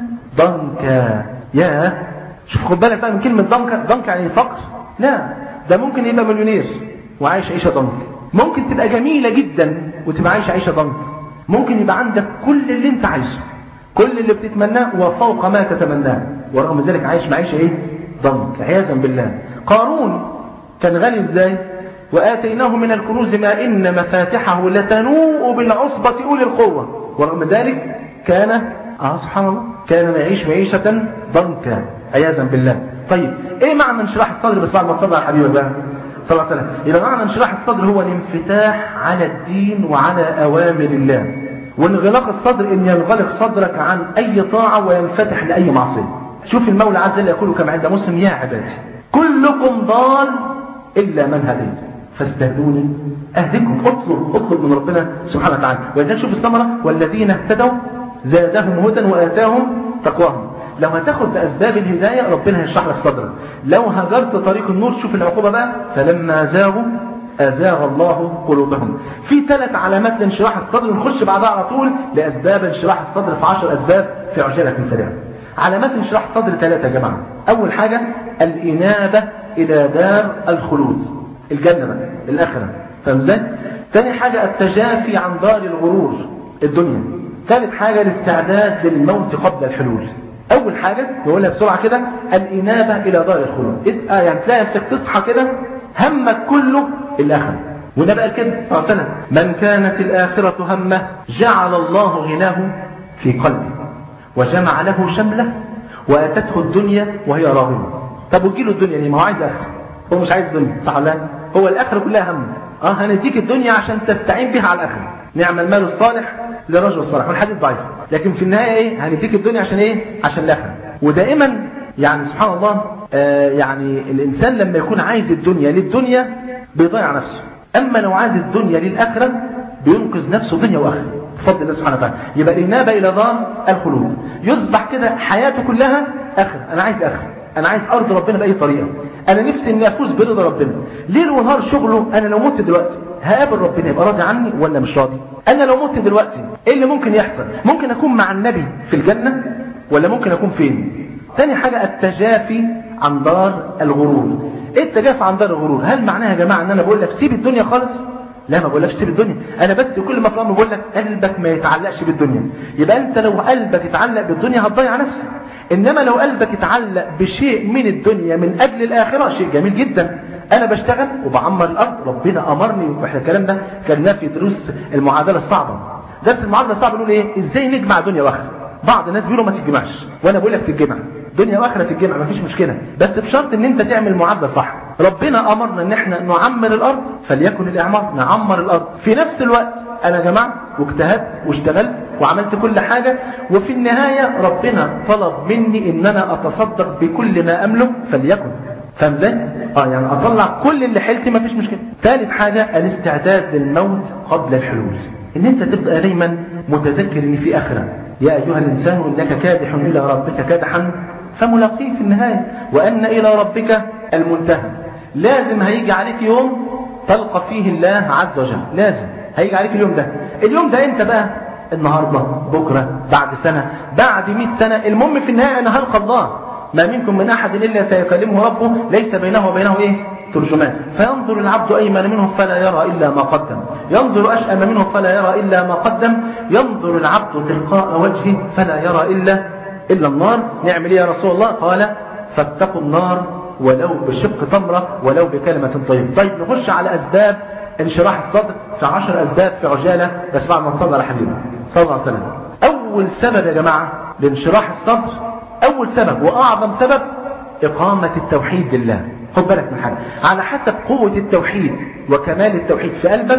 ضنكا يا شوف خد بالك بقى من كلمة ضنكا ضنكا يعني فقر لا ده ممكن يبقى مليونير وعايش عيشة ضنك ممكن تبقى جميلة جدا وتبقى عايش عيشة ضنك ممكن يبقى عندك كل اللي انت عايزه كل اللي بتتمناه وفوق ما تتمناه ورغم ذلك عايش معيشة ايه ضنك عياذا بالله قارون كان غني ازاي وآتيناه من الكنوز ما إن مفاتحه لتنوء بالعصبة أولي القوة ورغم ذلك كان آه سبحان الله كان يعيش معيشة ضنكا عياذا بالله طيب ايه معنى انشراح الصدر بس بعد ما اتفضل على حبيبك بقى صلى الله عليه وسلم يبقى معنى انشراح الصدر هو الانفتاح على الدين وعلى أوامر الله وانغلاق الصدر ان ينغلق صدرك عن اي طاعة وينفتح لأي معصية شوف المولى عز وجل يقول كما عند مسلم يا عبادي كلكم ضال إلا من هديت فاستهدوني أهدكم اطلب اطلب من ربنا سبحانه وتعالى ولذلك شوف الثمرة والذين اهتدوا زادهم هدى وآتاهم تقواهم لو هتاخد بأسباب الهداية ربنا هيشرح لك صدرك لو هجرت طريق النور شوف العقوبة بقى فلما زاغوا أزاغ الله قلوبهم في ثلاث علامات لانشراح الصدر نخش بعدها على طول لأسباب انشراح الصدر في عشر أسباب في عجالة سريعة علامات انشراح الصدر ثلاثة يا جماعة أول حاجة الإنابة إلى دار الخلود الجنة بقى الآخرة فاهم ازاي؟ ثاني حاجة التجافي عن دار الغرور الدنيا ثالث حاجة الاستعداد للموت قبل الحلول أول حاجة نقولها بسرعة كده الإنابة إلى دار الخلود آه يعني تلاقي نفسك تصحى كده همك كله الآخرة وده بقى كده صلى الله عليه وسلم من كانت الآخرة همه جعل الله غناه في قلبه وجمع له شمله وأتته الدنيا وهي راغمة طب وتجيله الدنيا ليه ما هو عايز آخرة هو مش عايز دنيا صح لا هو الآخرة كلها هم اه هنديك الدنيا عشان تستعين بها على الآخرة نعم المال الصالح للرجل الصالح والحديث ضعيف لكن في النهاية ايه هنديك الدنيا عشان ايه عشان الآخرة ودائما يعني سبحان الله آه يعني الإنسان لما يكون عايز الدنيا للدنيا بيضيع نفسه أما لو عايز الدنيا للآخرة بينقذ نفسه دنيا وآخرة بفضل الله سبحانه وتعالى يبقى الإنابة إلى دار الخلود يصبح كده حياته كلها آخرة أنا عايز آخرة أنا عايز أرض ربنا بأي طريقة أنا نفسي إني أفوز برضا ربنا ليل ونهار شغله أنا لو مت دلوقتي هقابل ربنا يبقى راضي عني ولا مش راضي أنا لو مت دلوقتي إيه اللي ممكن يحصل ممكن أكون مع النبي في الجنة ولا ممكن أكون فين تاني حاجة التجافي عن دار الغرور ايه التجافي عن دار الغرور هل معناها يا جماعة ان انا بقول لك سيب الدنيا خالص لا ما بقولكش سيب الدنيا انا بس كل ما في الامر بقول لك قلبك ما يتعلقش بالدنيا يبقى انت لو قلبك يتعلق بالدنيا هتضيع نفسك انما لو قلبك يتعلق بشيء من الدنيا من اجل الاخره شيء جميل جدا انا بشتغل وبعمر الارض ربنا امرني واحنا الكلام ده كان في دروس المعادله الصعبه درس المعادله الصعبه نقول ايه ازاي نجمع دنيا واخره بعض الناس بيقولوا ما تتجمعش وانا بقول لك تتجمع دنيا واخره تتجمع مفيش مشكله بس بشرط ان انت تعمل معادله صح ربنا امرنا ان احنا نعمر الارض فليكن الاعمار نعمر الارض في نفس الوقت انا جمعت واجتهدت واشتغلت وعملت كل حاجه وفي النهايه ربنا طلب مني ان انا اتصدق بكل ما املك فليكن فاهم ازاي؟ اه يعني اطلع كل اللي حيلتي مفيش مشكله ثالث حاجه الاستعداد للموت قبل الحلول ان انت تبقى دايما متذكر ان في اخره يا ايها الانسان انك كادح الى ربك كادحا فملاقيه في النهايه وان الى ربك المنتهى لازم هيجي عليك يوم تلقى فيه الله عز وجل لازم هيجي عليك اليوم ده اليوم ده امتى بقى النهارده بكره بعد سنه بعد 100 سنه المهم في النهايه انا هلقى الله ما منكم من احد الا سيكلمه ربه ليس بينه وبينه ايه ترجمان فينظر العبد ايمن منه فلا يرى الا ما قدم ينظر اشأم منه فلا يرى الا ما قدم ينظر العبد تلقاء وجهه فلا يرى الا الا النار نعمل ايه يا رسول الله قال فاتقوا النار ولو بشق تمرة ولو بكلمة طيب طيب نخش على أسباب انشراح الصدر في عشر أسباب في عجالة بس بعد ما نصلي على حبيبه صلى الله عليه وسلم أول سبب يا جماعة لانشراح الصدر أول سبب وأعظم سبب إقامة التوحيد لله خد بالك من حاجة على حسب قوة التوحيد وكمال التوحيد في قلبك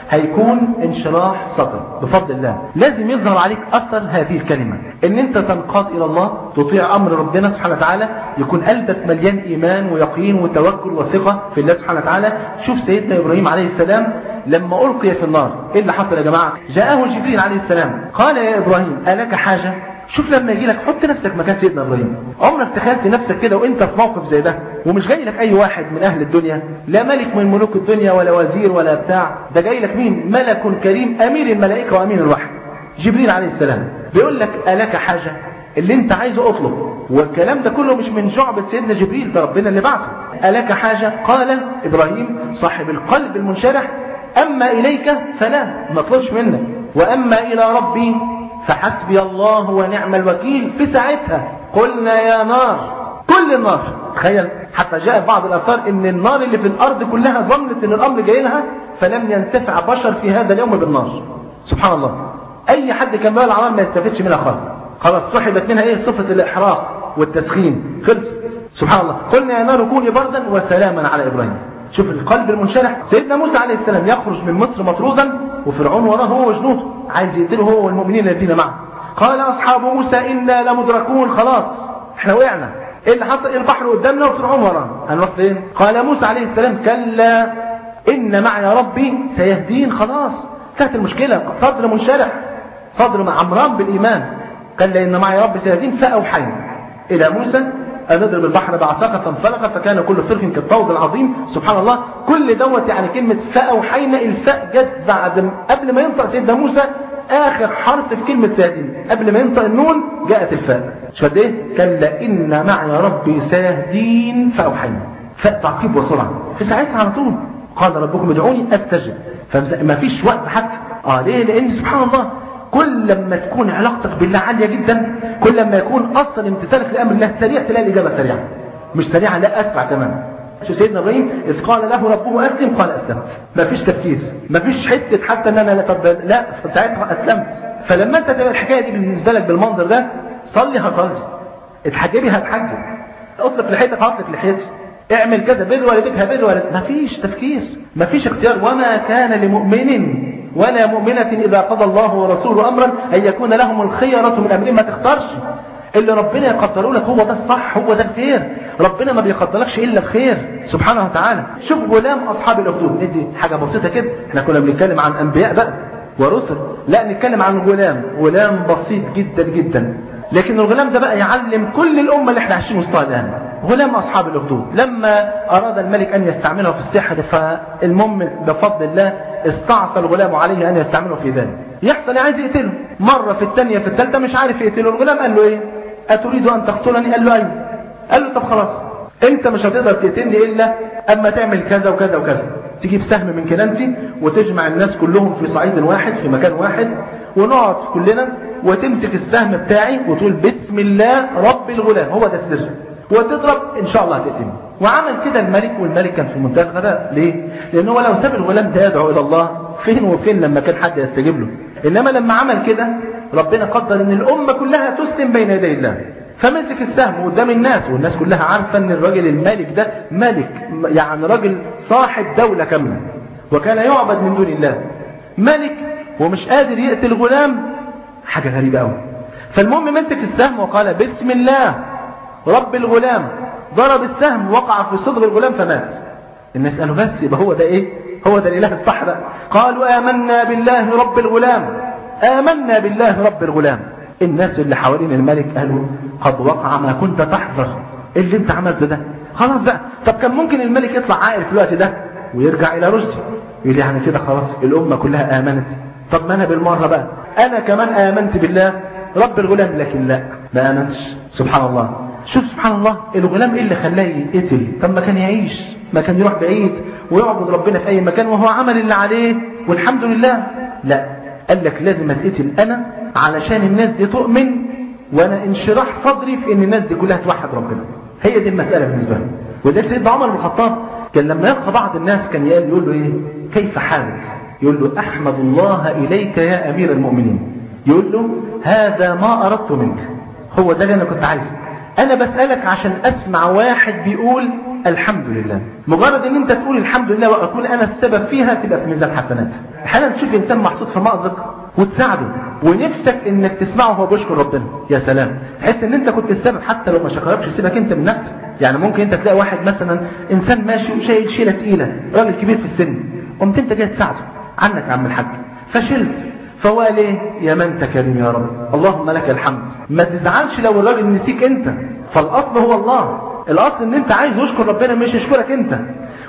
هيكون انشراح صدر بفضل الله لازم يظهر عليك أثر هذه الكلمة ان انت تنقاد الى الله تطيع امر ربنا سبحانه وتعالى يكون قلبك مليان ايمان ويقين وتوكل وثقة في الله سبحانه وتعالى شوف سيدنا ابراهيم عليه السلام لما القي في النار ايه اللي حصل يا جماعة جاءه جبريل عليه السلام قال يا ابراهيم الك حاجة شوف لما يجي لك حط نفسك مكان سيدنا ابراهيم عمرك تخيلت نفسك كده وانت في موقف زي ده ومش جاي لك اي واحد من اهل الدنيا لا ملك من ملوك الدنيا ولا وزير ولا بتاع ده جاي لك مين ملك كريم امير الملائكه وامين الوحي جبريل عليه السلام بيقول لك الك حاجه اللي انت عايزه اطلب والكلام ده كله مش من شعبة سيدنا جبريل ده ربنا اللي بعته ألك حاجة قال إبراهيم صاحب القلب المنشرح أما إليك فلا ما طلبش منك وأما إلى ربي فحسبي الله ونعم الوكيل في ساعتها قلنا يا نار كل النار تخيل حتى جاء بعض الآثار ان النار اللي في الأرض كلها ظنت ان الأمر جاي لها فلم ينتفع بشر في هذا اليوم بالنار سبحان الله أي حد كان بقى العمال ما يستفدش منها خالص خلاص سحبت منها ايه صفة الإحراق والتسخين خلص سبحان الله قلنا يا نار كوني بردا وسلاما على إبراهيم شوف القلب المنشرح سيدنا موسى عليه السلام يخرج من مصر مطرودا وفرعون وراه هو وجنوده عايز يقتله هو والمؤمنين الذين معه قال أصحاب موسى إنا لمدركون خلاص احنا وقعنا ايه اللي حصل البحر قدامنا وفرعون ورانا هنروح فين قال موسى عليه السلام كلا إن معي ربي سيهدين خلاص كانت المشكلة صدر منشرح صدر عمران بالإيمان قال إن معي ربي سيهدين فأوحينا إلى موسى أن نضرب البحر بعصاك فانفلق فكان كل فرق كالطود العظيم سبحان الله كل دوت يعني كلمة فأوحينا الفاء جت بعد قبل ما ينطق سيدنا موسى آخر حرف في كلمة سيهدين قبل ما ينطق النون جاءت الفاء مش قد إيه كلا إن معي ربي سيهدين فأوحينا فاء تعقيب وسرعة في ساعتها على طول قال ربكم ادعوني أستجب فما فيش وقت حتى آه ليه لأن سبحان الله كل لما تكون علاقتك بالله عالية جدا كل لما يكون أصلا امتثالك لأمر الله سريع تلاقي الإجابة سريعة مش سريعة لا أسرع تماما شو سيدنا إبراهيم إذ قال له ربه أسلم قال أسلمت ما فيش تفكير ما فيش حتة حتى أن أنا لا طب لا ساعتها أسلمت فلما أنت تبقى الحكاية دي بالنسبة لك بالمنظر ده صلي هصلي اتحجبي هتحجب اطلق لحيتك هطلق لحيتي اعمل كذا بر والديك هبر والديك ما فيش تفكير ما فيش اختيار وما كان لمؤمن ولا مؤمنة إذا قضى الله ورسوله أمرا أن يكون لهم الخيرة من أمرهم ما تختارش اللي ربنا يقدره لك هو ده الصح هو ده الخير ربنا ما بيقدرلكش إلا الخير سبحانه وتعالى شوف غلام أصحاب الأخدود ندي حاجة بسيطة كده احنا كنا بنتكلم عن أنبياء بقى ورسل لا نتكلم عن غلام غلام بسيط جدا جدا لكن الغلام ده بقى يعلم كل الأمة اللي احنا عايشين وسطها الآن غلام أصحاب الأخدود لما أراد الملك أن يستعمله في السحر فالمهم بفضل الله استعصى الغلام عليه أن يستعمله في ذلك يحصل عايز يقتله مرة في الثانية في الثالثة مش عارف يقتله الغلام قال له إيه أتريد أن تقتلني قال له أيوه قال له طب خلاص أنت مش هتقدر تقتلني إلا أما تعمل كذا وكذا وكذا تجيب سهم من كنانتي وتجمع الناس كلهم في صعيد واحد في مكان واحد ونقعد كلنا وتمسك السهم بتاعي وتقول بسم الله رب الغلام هو ده السر وتضرب ان شاء الله هتقتلني وعمل كده الملك والملك كان في منتهى الغباء ليه لانه هو لو ساب الغلام ده يدعو الى الله فين وفين لما كان حد يستجيب له انما لما عمل كده ربنا قدر ان الامه كلها تسلم بين يدي الله فمسك السهم قدام الناس والناس كلها عارفه ان الراجل الملك ده ملك يعني راجل صاحب دوله كامله وكان يعبد من دون الله ملك ومش قادر يقتل غلام حاجه غريبه قوي فالمهم مسك السهم وقال بسم الله رب الغلام ضرب السهم وقع في صدر الغلام فمات الناس قالوا بس يبقى هو ده ايه هو ده الاله الصح ده قالوا امنا بالله رب الغلام امنا بالله رب الغلام الناس اللي حوالين الملك قالوا قد وقع ما كنت تحذر ايه اللي انت عملته ده خلاص بقى طب كان ممكن الملك يطلع عاقل في الوقت ده ويرجع الى رشده يقول يعني كده خلاص الامه كلها امنت طب ما انا بالمره بقى انا كمان امنت بالله رب الغلام لكن لا ما امنش سبحان الله شوف سبحان الله الغلام ايه اللي خلاه يقتل طب ما كان يعيش ما كان يروح بعيد ويعبد ربنا في اي مكان وهو عمل اللي عليه والحمد لله لا قال لك لازم اتقتل انا علشان الناس دي تؤمن وانا انشراح صدري في ان الناس دي كلها توحد ربنا هي دي المسألة بالنسبة له وده سيدنا عمر بن الخطاب كان لما يلقى بعض الناس كان يقول له ايه كيف حالك يقول له احمد الله اليك يا امير المؤمنين يقول له هذا ما اردت منك هو ده اللي انا كنت عايزه انا بسألك عشان اسمع واحد بيقول الحمد لله مجرد ان انت تقول الحمد لله واقول انا السبب فيها تبقى في ميزان حسنات احيانا تشوف انسان محطوط في مأزق وتساعده ونفسك انك تسمعه وهو بيشكر ربنا يا سلام تحس ان انت كنت السبب حتى لو ما شكركش سيبك انت من نفسك يعني ممكن انت تلاقي واحد مثلا انسان ماشي وشايل شيله تقيله راجل كبير في السن قمت انت جاي تساعده عنك يا عم الحاج فشلت فهو قال ايه يا من انت كريم يا رب اللهم لك الحمد ما تزعلش لو الراجل نسيك انت فالاصل هو الله الاصل ان انت عايز يشكر ربنا مش يشكرك انت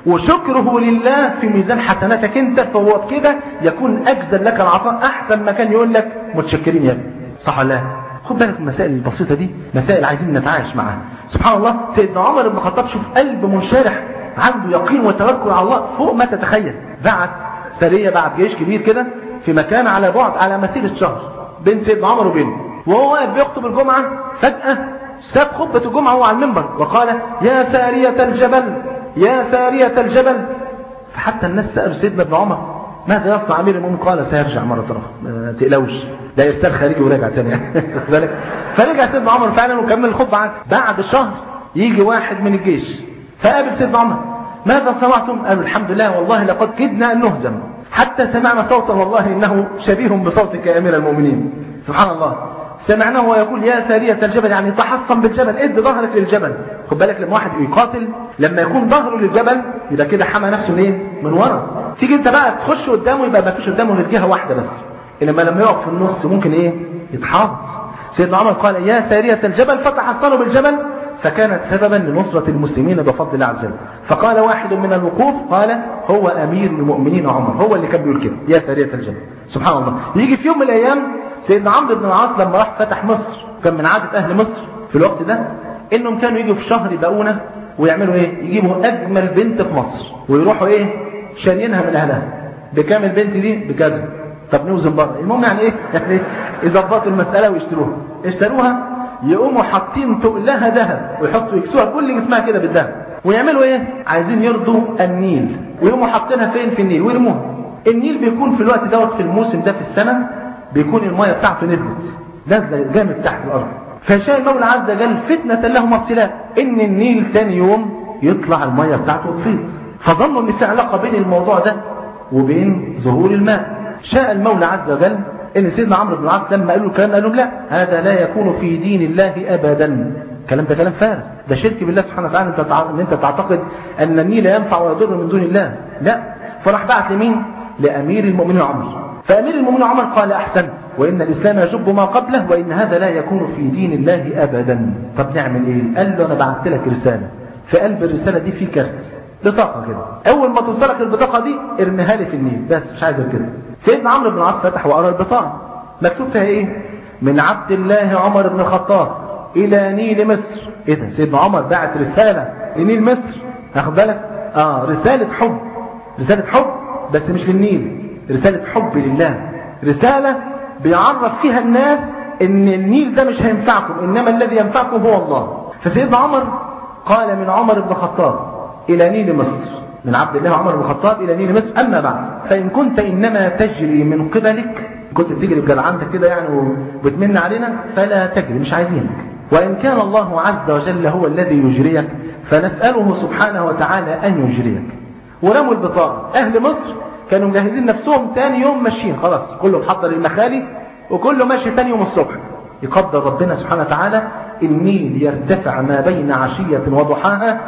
وشكره لله في ميزان حسناتك انت فهو بكده يكون اجزل لك العطاء احسن ما كان يقول لك متشكرين يا ابني صح ولا لا خد بالك من المسائل البسيطه دي مسائل عايزين نتعايش معاها سبحان الله سيدنا عمر بن الخطاب شوف قلب منشرح عنده يقين وتوكل على الله فوق ما تتخيل بعت سريه بعت جيش كبير كده في مكان على بعد على مسيره شهر بين سيدنا عمر وبينه وهو واقف بيخطب الجمعه فجاه ساب خطبه الجمعه وهو على المنبر وقال يا ساريه الجبل يا ساريه الجبل فحتى الناس سالوا سيدنا ابن عمر ماذا يصنع امير المؤمنين قال سيرجع مره اخرى ما تقلقوش ده ارسال خارجي وراجع تاني واخد بالك فرجع سيدنا عمر فعلا وكمل الخطبه عاد بعد شهر يجي واحد من الجيش فقابل سيدنا عمر ماذا صنعتم قالوا الحمد لله والله لقد كدنا ان نهزم حتى سمعنا صوتا والله انه شبيه بصوتك يا امير المؤمنين سبحان الله سمعناه ويقول يا سارية الجبل يعني تحصن بالجبل ادي ظهرك للجبل خد بالك لما واحد يقاتل لما يكون ظهره للجبل يبقى كده حمى نفسه منين من ورا تيجي انت بقى تخش قدامه يبقى ما فيش قدامه غير جهه واحده بس انما لما يقف في النص ممكن ايه يتحاط سيدنا عمر قال يا سارية الجبل فتحصنوا بالجبل فكانت سببا لنصرة المسلمين بفضل الله عز وجل فقال واحد من الوقوف قال هو أمير المؤمنين عمر هو اللي كان بيقول كده يا سارية الجبل سبحان الله يجي في يوم من الأيام سيدنا عمرو بن العاص لما راح فتح مصر كان من عادة أهل مصر في الوقت ده إنهم كانوا يجوا في شهر بقونة ويعملوا إيه يجيبوا أجمل بنت في مصر ويروحوا إيه شاريينها من أهلها بكام البنت دي بكذا طب نوزن بره المهم يعني إيه يعني يظبطوا المسألة ويشتروها اشتروها يقوموا حاطين تقلها ذهب ويحطوا يكسوها كل جسمها كده بالذهب ويعملوا ايه عايزين يرضوا النيل ويقوموا حاطينها فين في النيل ويرموها النيل بيكون في الوقت دوت في الموسم ده في السنه بيكون الميه بتاعته نزلت نازله جامد تحت الارض فشاء المولى عز وجل فتنه لهم ابتلاء ان النيل ثاني يوم يطلع الميه بتاعته تفيض فظنوا ان في علاقه بين الموضوع ده وبين ظهور الماء شاء المولى عز وجل ان سيدنا عمرو بن العاص لما قالوا الكلام قال لهم لا هذا لا يكون في دين الله ابدا الكلام ده كلام فارغ ده شرك بالله سبحانه وتعالى انت تع... ان انت تعتقد ان النيل ينفع ويضر من دون الله لا فراح بعت لمين لامير المؤمنين عمر فامير المؤمنين عمر قال احسنت وان الاسلام يجب ما قبله وان هذا لا يكون في دين الله ابدا طب نعمل ايه قال له انا بعت لك رساله في قلب الرساله دي في كارت بطاقه كده اول ما توصلك البطاقه دي ارميها لي في النيل بس مش عايز كده سيدنا عمرو بن العاص فتح وقرا البطاقه مكتوب فيها ايه من عبد الله عمر بن الخطاب الى نيل مصر ايه ده سيدنا عمر بعت رساله لنيل مصر واخد بالك اه رساله حب رساله حب بس مش للنيل رساله حب لله رساله بيعرف فيها الناس ان النيل ده مش هينفعكم انما الذي ينفعكم هو الله فسيدنا عمر قال من عمر بن الخطاب الى نيل مصر من عبد الله عمر بن الخطاب الى نيل مصر اما بعد فان كنت انما تجري من قبلك كنت بتجري بجد عندك كده يعني وبتمن علينا فلا تجري مش عايزينك وإن كان الله عز وجل هو الذي يجريك فنسأله سبحانه وتعالى أن يجريك ورموا البطاقة أهل مصر كانوا مجهزين نفسهم تاني يوم ماشيين خلاص كله محضر المخالي وكله ماشي تاني يوم الصبح يقدر ربنا سبحانه وتعالى النيل يرتفع ما بين عشية وضحاها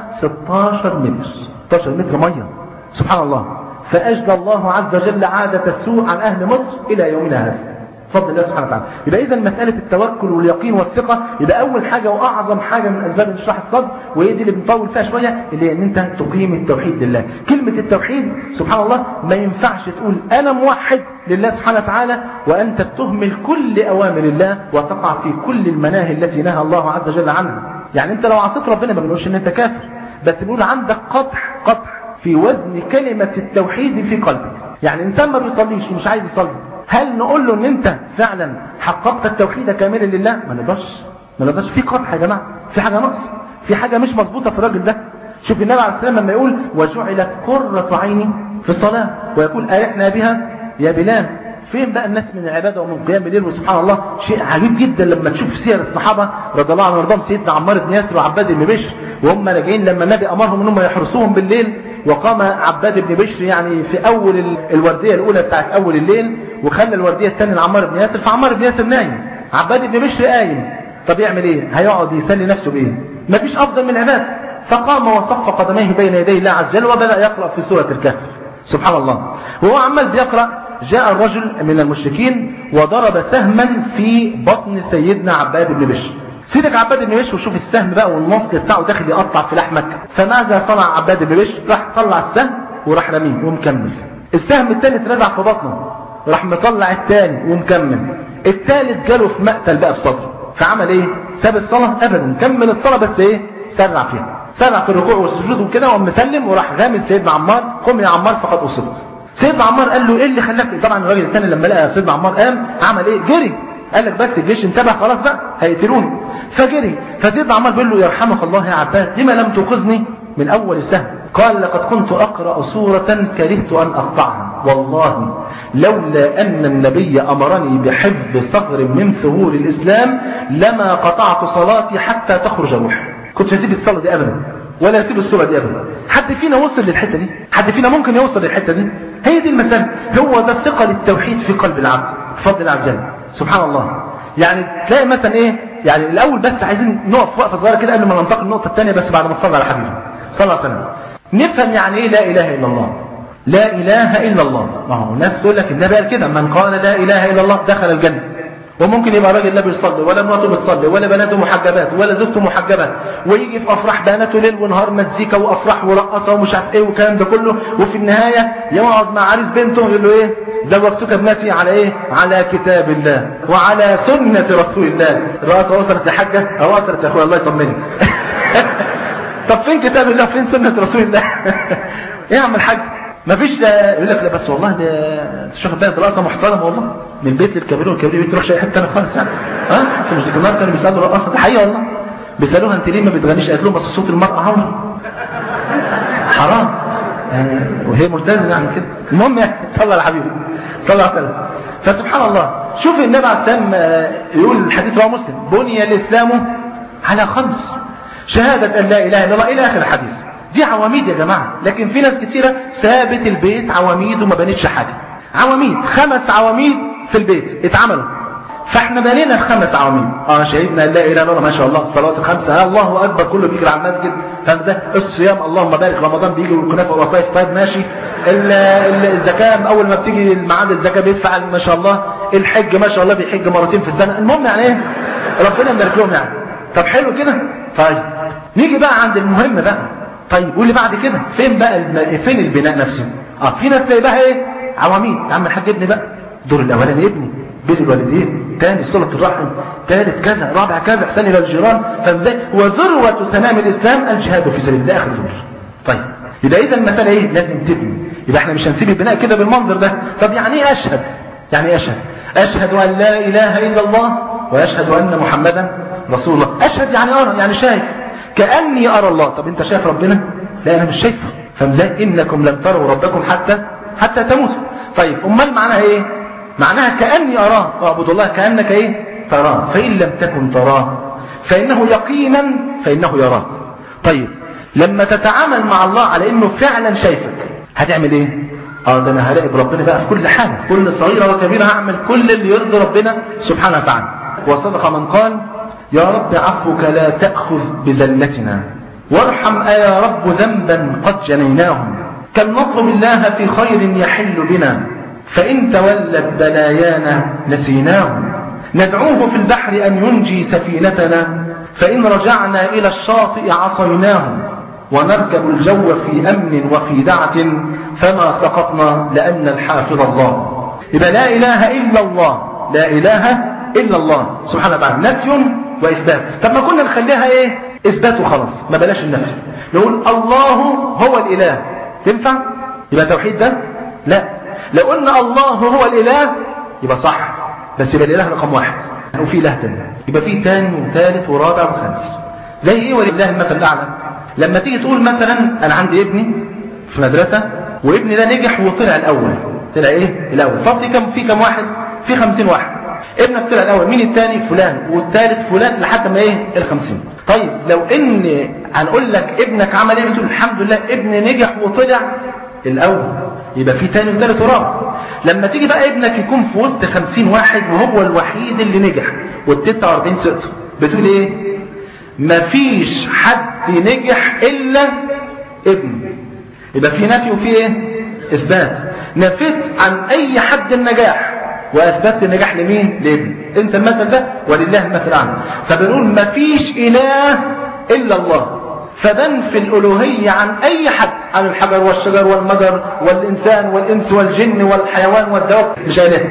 16 متر 16 متر مية سبحان الله فأجدى الله عز وجل عادة السوء عن أهل مصر إلى يومنا هذا بفضل الله سبحانه وتعالى يبقى إذا مسألة التوكل واليقين والثقة يبقى أول حاجة وأعظم حاجة من أسباب انشراح الصدر وهي دي اللي بنطول فيها شوية اللي هي إن أنت تقيم التوحيد لله كلمة التوحيد سبحان الله ما ينفعش تقول أنا موحد لله سبحانه وتعالى وأنت تهمل كل أوامر الله وتقع في كل المناهي التي نهى الله عز وجل عنها يعني أنت لو عصيت ربنا ما بنقولش إن أنت كافر بس بنقول عندك قطع قطع في وزن كلمة التوحيد في قلبك يعني إنسان ما بيصليش ومش عايز يصلي هل نقول له ان انت فعلا حققت التوحيد كاملا لله ما نقدرش ما نقدرش في قطع يا جماعه في حاجه نقص في حاجه مش مظبوطه في الراجل ده شوف النبي عليه السلام لما يقول وجعلت قرة عيني في الصلاة ويقول أرحنا بها يا بلال فين بقى الناس من العبادة ومن قيام الليل وسبحان الله شيء عجيب جدا لما تشوف سير الصحابة رضي الله عنهم وارضاهم سيدنا عمار بن ياسر وعباد بن بشر وهم راجعين لما النبي أمرهم انهم يحرسوهم بالليل وقام عباد بن بشر يعني في أول الوردية الأولى بتاعت أول الليل وخلى الوردية الثانية لعمار بن ياسر فعمار بن ياسر نايم عباد بن بشر قايم طب يعمل ايه هيقعد يسلي نفسه بايه مفيش افضل من العباد فقام وصف قدميه بين يدي الله عز وجل وبدا يقرا في سوره الكهف سبحان الله وهو عمال بيقرا جاء الرجل من المشركين وضرب سهما في بطن سيدنا عباد بن بشر سيدك عباد بن بشر وشوف السهم بقى والنصل بتاعه داخل يقطع في لحمك فماذا صنع عباد بن بشر راح طلع السهم وراح رميه ومكمل السهم الثاني اترزع في بطنه راح مطلع الثاني ومكمل الثالث جاله في مقتل بقى في صدره فعمل ايه ساب الصلاة ابدا كمل الصلاة بس ايه سرع فيها سرع في الركوع والسجود وكده وقام مسلم وراح غامس سيدنا عمار قم يا عمار فقد اصبت سيدنا عمار قال له ايه اللي خلاك طبعا الراجل الثاني لما لقى سيدنا عمار قام عمل ايه جري قال لك بس الجيش انتبه خلاص بقى هيقتلوني فجري فسيدنا عمار بيقول له يرحمك الله يا عباس لما لم توقظني من اول السهم قال لقد كنت اقرا سوره كرهت ان اقطعها والله لولا ان النبي امرني بحفظ ثغر من ثغور الاسلام لما قطعت صلاتي حتى تخرج روحي كنت هسيب الصلاه دي ابدا ولا هسيب السوره دي ابدا حد فينا وصل للحته دي حد فينا ممكن يوصل للحته دي هي دي المساله هو ده الثقه للتوحيد في قلب العبد بفضل الله عز وجل سبحان الله يعني تلاقي مثلا ايه يعني الاول بس عايزين نقف وقفه صغيره كده قبل ما ننتقل للنقطه الثانيه بس بعد ما نصلي على حبيبي صلى الله عليه وسلم نفهم يعني ايه لا اله الا الله لا اله الا الله ما هو الناس تقول لك النبي قال كده من قال لا اله الا الله دخل الجنه وممكن يبقى راجل لا بيصلي ولا مراته بتصلي ولا بناته محجبات ولا زوجته محجبات ويجي في افراح بناته ليل ونهار مزيكا وافراح ورقصه ومش عارف ايه والكلام ده كله وفي النهايه يقعد مع عريس بنته يقول له ايه زوجتك ابنتي على ايه على كتاب الله وعلى سنه رسول الله الرئاسه وصلت لحاجه او وصلت يا اخويا الله يطمني طب فين كتاب الله فين سنه رسول الله ايه يا عم الحاج مفيش ده يقول لك لا بس والله ده تشوف بقى دراسه محترمه والله من البيت للكبير والكبير ما تروحش اي حته ثانيه خالص يعني ها انت مش النهارده كانوا بيسالوا رقاصه ده حقيقه والله بيسالوها انت ليه ما بتغنيش قالت لهم بس صوت المراه عوره حرام يعني وهي ملتزمه يعني كده المهم يعني صلى على حبيبي صلى الله عليه وسلم فسبحان الله شوف النبي عليه السلام يقول الحديث رواه مسلم بني الاسلام على خمس شهاده ان لا اله الا الله الى اخر الحديث دي عواميد يا جماعة لكن في ناس كتيرة سابت البيت عواميد وما بنتش حاجة عواميد خمس عواميد في البيت اتعملوا فاحنا بنينا الخمس عواميد اه شهدنا لا اله الا الله ما شاء الله الصلاه الخمسه الله اكبر كله بيجري على المسجد فاهم ازاي الصيام اللهم بارك رمضان بيجي والكنافه والقطايف طيب ماشي ال- ال- الزكاه اول ما بتيجي ميعاد الزكاه بيدفع ما شاء الله الحج ما شاء الله بيحج مرتين في السنه المهم يعني ايه ربنا يبارك لهم يعني طب حلو كده طيب نيجي بقى عند المهم بقى طيب واللي بعد كده فين بقى الم... فين البناء نفسه اه في ناس سايباها ايه عواميد يا عم الحاج ابني بقى الدور الاولاني ابني بين الوالدين ثاني صله الرحم ثالث كذا رابع كذا احسان الى الجيران فاهم ازاي وذروه سنام الاسلام الجهاد في سبيل الله اخر دور طيب يبقى اذا المساله ايه لازم تبني يبقى احنا مش هنسيب البناء كده بالمنظر ده طب يعني ايه اشهد يعني ايه اشهد اشهد ان لا اله الا الله واشهد ان محمدا رسول الله اشهد يعني ارى يعني شايف كاني ارى الله طب انت شايف ربنا لا انا مش شايفه فازاي انكم لن تروا ربكم حتى حتى تموتوا طيب امال معناها ايه معناها كاني اراه اعبد الله كانك ايه تراه فان لم تكن تراه فانه يقينا فانه يراك طيب لما تتعامل مع الله على انه فعلا شايفك هتعمل ايه اه ده انا هراقب ربنا بقى في كل حاجه كل صغيره وكبيره هعمل كل اللي يرضي ربنا سبحانه وتعالى وصدق من قال يا رب عفوك لا تأخذ بزلتنا وارحم يا رب ذنبا قد جنيناه كم نطلب الله في خير يحل بنا فإن تولت بلايانا نسيناه ندعوه في البحر أن ينجي سفينتنا فإن رجعنا إلى الشاطئ عصيناه ونركب الجو في أمن وفي دعة فما سقطنا لأن الحافظ الله إذا لا إله إلا الله لا إله إلا الله سبحانه وتعالى نفي وإثبات طب ما كنا نخليها إيه إثبات وخلاص ما بلاش النفي نقول الله هو الإله تنفع يبقى توحيد ده لا لو قلنا الله هو الإله يبقى صح بس يبقى الإله رقم واحد وفي إله تاني يبقى في تاني وثالث ورابع وخامس زي إيه ولله المثل الأعلى لما تيجي تقول مثلا أنا عندي ابني في مدرسة وابني ده نجح وطلع الأول طلع إيه الأول ففي كم في كم واحد في خمسين واحد ابنك طلع الاول مين الثاني فلان والثالث فلان لحد ما ايه الخمسين طيب لو ان هنقول لك ابنك عمل ايه بتقول الحمد لله ابني نجح وطلع الاول يبقى في ثاني وثالث ورابع لما تيجي بقى ابنك يكون في وسط خمسين واحد وهو الوحيد اللي نجح والتسعة واربعين سقطوا بتقول ايه مفيش حد نجح الا ابن يبقى في نفي وفي ايه اثبات نفيت عن اي حد النجاح واثبتت النجاح لمين لابن انت المثل ده ولله المثل الاعلى فبنقول مفيش اله الا الله فبنفي الالوهيه عن اي حد عن الحجر والشجر والمجر والانسان والانس والجن والحيوان والدواب مش اله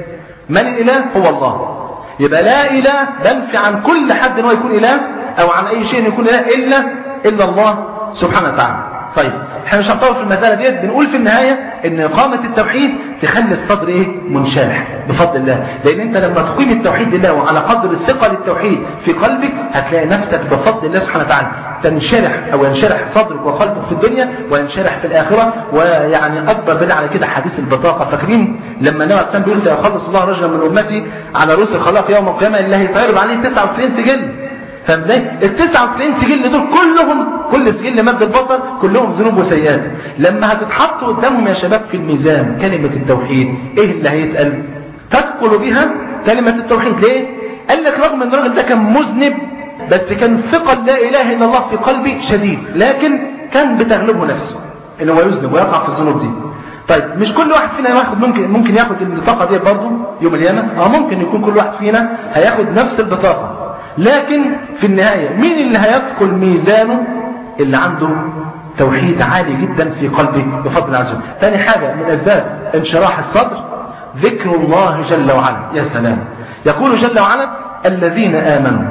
من الاله هو الله يبقى لا اله بنفي عن كل حد ان هو يكون اله او عن اي شيء يكون اله الا الا الله سبحانه وتعالى طيب احنا مش هنطول في المسألة ديت بنقول في النهاية ان اقامة التوحيد تخلي الصدر ايه منشرح بفضل الله لان انت لما تقيم التوحيد لله وعلى قدر الثقة للتوحيد في قلبك هتلاقي نفسك بفضل الله سبحانه وتعالى تنشرح او ينشرح صدرك وقلبك في الدنيا وينشرح في الاخرة ويعني اكبر دليل على كده حديث البطاقة فاكرين لما النبي عليه الصلاة بيقول سيخلص الله رجلا من امتي على رؤوس الخلاق يوم القيامة الله يفعل عليه 99 سجل فاهم ازاي؟ ال 99 سجل دول كلهم كل سجل مد البصر كلهم ذنوب وسيئات لما هتتحط قدامهم يا شباب في الميزان كلمة التوحيد ايه اللي هيتقال؟ تثقل بها كلمة التوحيد ليه؟ قال لك رغم ان الراجل ده كان مذنب بس كان ثقل لا اله الا الله في قلبي شديد لكن كان بتغلبه نفسه ان هو يذنب ويقع في الذنوب دي طيب مش كل واحد فينا ياخد ممكن ممكن ياخد البطاقه دي برضه يوم القيامه اه ممكن يكون كل واحد فينا هياخد نفس البطاقه لكن في النهاية مين اللي هيدخل ميزانه اللي عنده توحيد عالي جدا في قلبه بفضل الله عز وجل ثاني حاجة من أسباب انشراح الصدر ذكر الله جل وعلا يا سلام يقول جل وعلا الذين آمنوا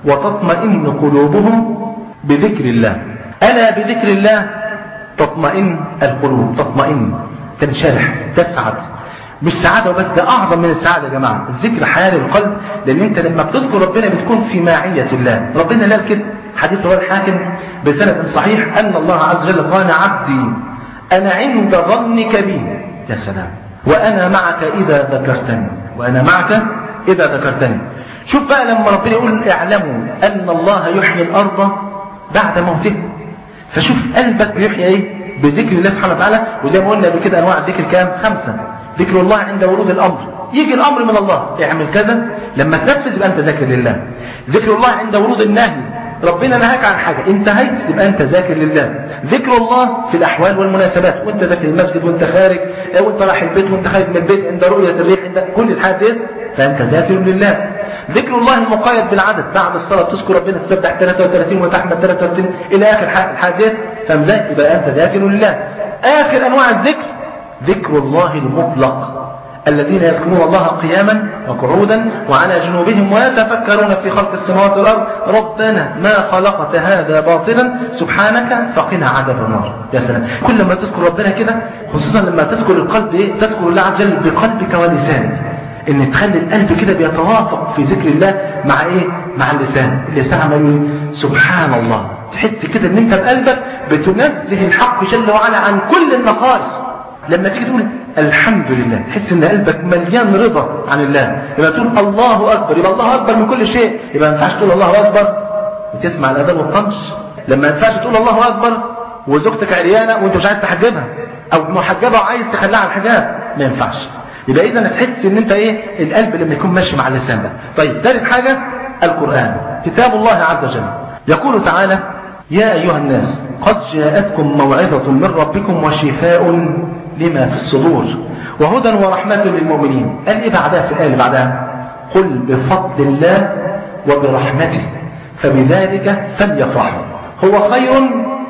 وتطمئن قلوبهم بذكر الله ألا بذكر الله تطمئن القلوب تطمئن تنشرح تسعد مش سعادة وبس ده أعظم من السعادة يا جماعة الذكر حياة للقلب لأن أنت لما بتذكر ربنا بتكون في معية الله ربنا لا كده حديث رواه الحاكم بسند صحيح أن الله عز وجل قال عبدي أنا عند ظنك بي يا سلام وأنا معك إذا ذكرتني وأنا معك إذا ذكرتني شوف بقى لما ربنا يقول اعلموا أن الله يحيي الأرض بعد موته فشوف قلبك بيحيي ايه بذكر الله سبحانه وتعالى وزي ما قلنا بكده انواع الذكر كام خمسه ذكر الله عند ورود الامر يجي الامر من الله اعمل كذا لما تنفذ يبقى انت ذاكر لله ذكر الله عند ورود النهي ربنا نهاك عن حاجة انتهيت يبقى انت ذاكر لله ذكر الله في الاحوال والمناسبات وانت داخل المسجد وانت خارج وانت رايح البيت وانت خارج من البيت عند رؤية الريح عند كل الحاجات دي فانت ذاكر لله ذكر الله المقيد بالعدد بعد الصلاة تذكر ربنا تسبح 33 وتحمد 33 الى اخر الحاجات دي فاهم ازاي يبقى انت ذاكر لله اخر انواع الذكر ذكر الله المطلق الذين يذكرون الله قياما وقعودا وعلى جنوبهم ويتفكرون في خلق السماوات والأرض ربنا ما خلقت هذا باطلا سبحانك فقنا عذاب النار يا سلام كل ما تذكر ربنا كده خصوصا لما تذكر القلب إيه؟ تذكر الله عز وجل بقلبك ولسانك ان تخلي القلب كده بيتوافق في ذكر الله مع ايه مع اللسان اللسان عمال يقول سبحان الله تحس كده ان انت بقلبك بتنزه الحق جل وعلا عن كل النقائص لما تيجي تقول الحمد لله تحس ان قلبك مليان رضا عن الله لما تقول الله اكبر يبقى الله اكبر من كل شيء يبقى ما ينفعش تقول الله اكبر وتسمع الاذان والطنش لما ما ينفعش تقول الله اكبر وزوجتك عريانه وانت مش عايز تحجبها او محجبه وعايز تخليها على الحجاب ما ينفعش يبقى اذا تحس ان انت ايه القلب لما يكون ماشي مع اللسان ده طيب ثالث حاجه القران كتاب الله عز وجل يقول تعالى يا ايها الناس قد جاءتكم موعظه من ربكم وشفاء لما في الصدور وهدى ورحمة للمؤمنين قال ايه بعدها في الآية اللي بعدها قل بفضل الله وبرحمته فبذلك فليفرحوا هو خير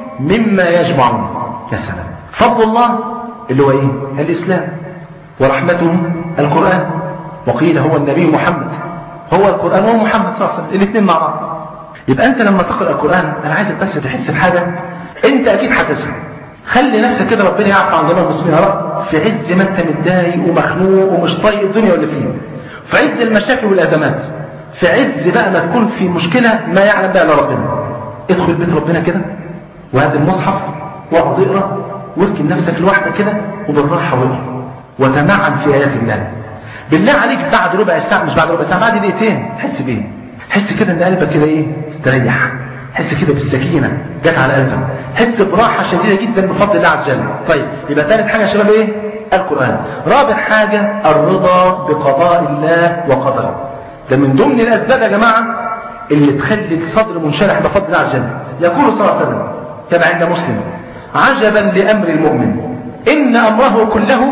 مما يجمعون يا سلام فضل الله اللي هو ايه الإسلام ورحمته القرآن وقيل هو النبي محمد هو القرآن وهو محمد صلى الله عليه وسلم الاثنين مع بعض يبقى انت لما تقرأ القرآن انا عايزك بس تحس بحاجة انت اكيد حاسسها خلي نفسك كده ربنا يعفو عن جميع المسلمين يا رب في عز ما انت متضايق ومخنوق ومش طايق الدنيا واللي فيها في عز المشاكل والازمات في عز بقى ما تكون في مشكله ما يعلم بها الا ربنا ادخل بيت ربنا كده وهات المصحف واقعد اقرا واركن نفسك لوحدك كده وبالراحه واقرا وتمعن في ايات الله بالله عليك بعد ربع ساعه مش بعد ربع ساعه بعد دقيقتين حس بايه حس كده ان قلبك كده ايه استريح حس كده بالسكينة جت على قلبك حس براحة شديدة جدا بفضل الله عز وجل طيب يبقى ثالث حاجة يا شباب ايه القرآن رابع حاجة الرضا بقضاء الله وقدره ده من ضمن الأسباب يا جماعة اللي تخلي الصدر منشرح بفضل الله عز وجل يقول صلى الله عليه وسلم كما عند مسلم عجبا لأمر المؤمن إن أمره كله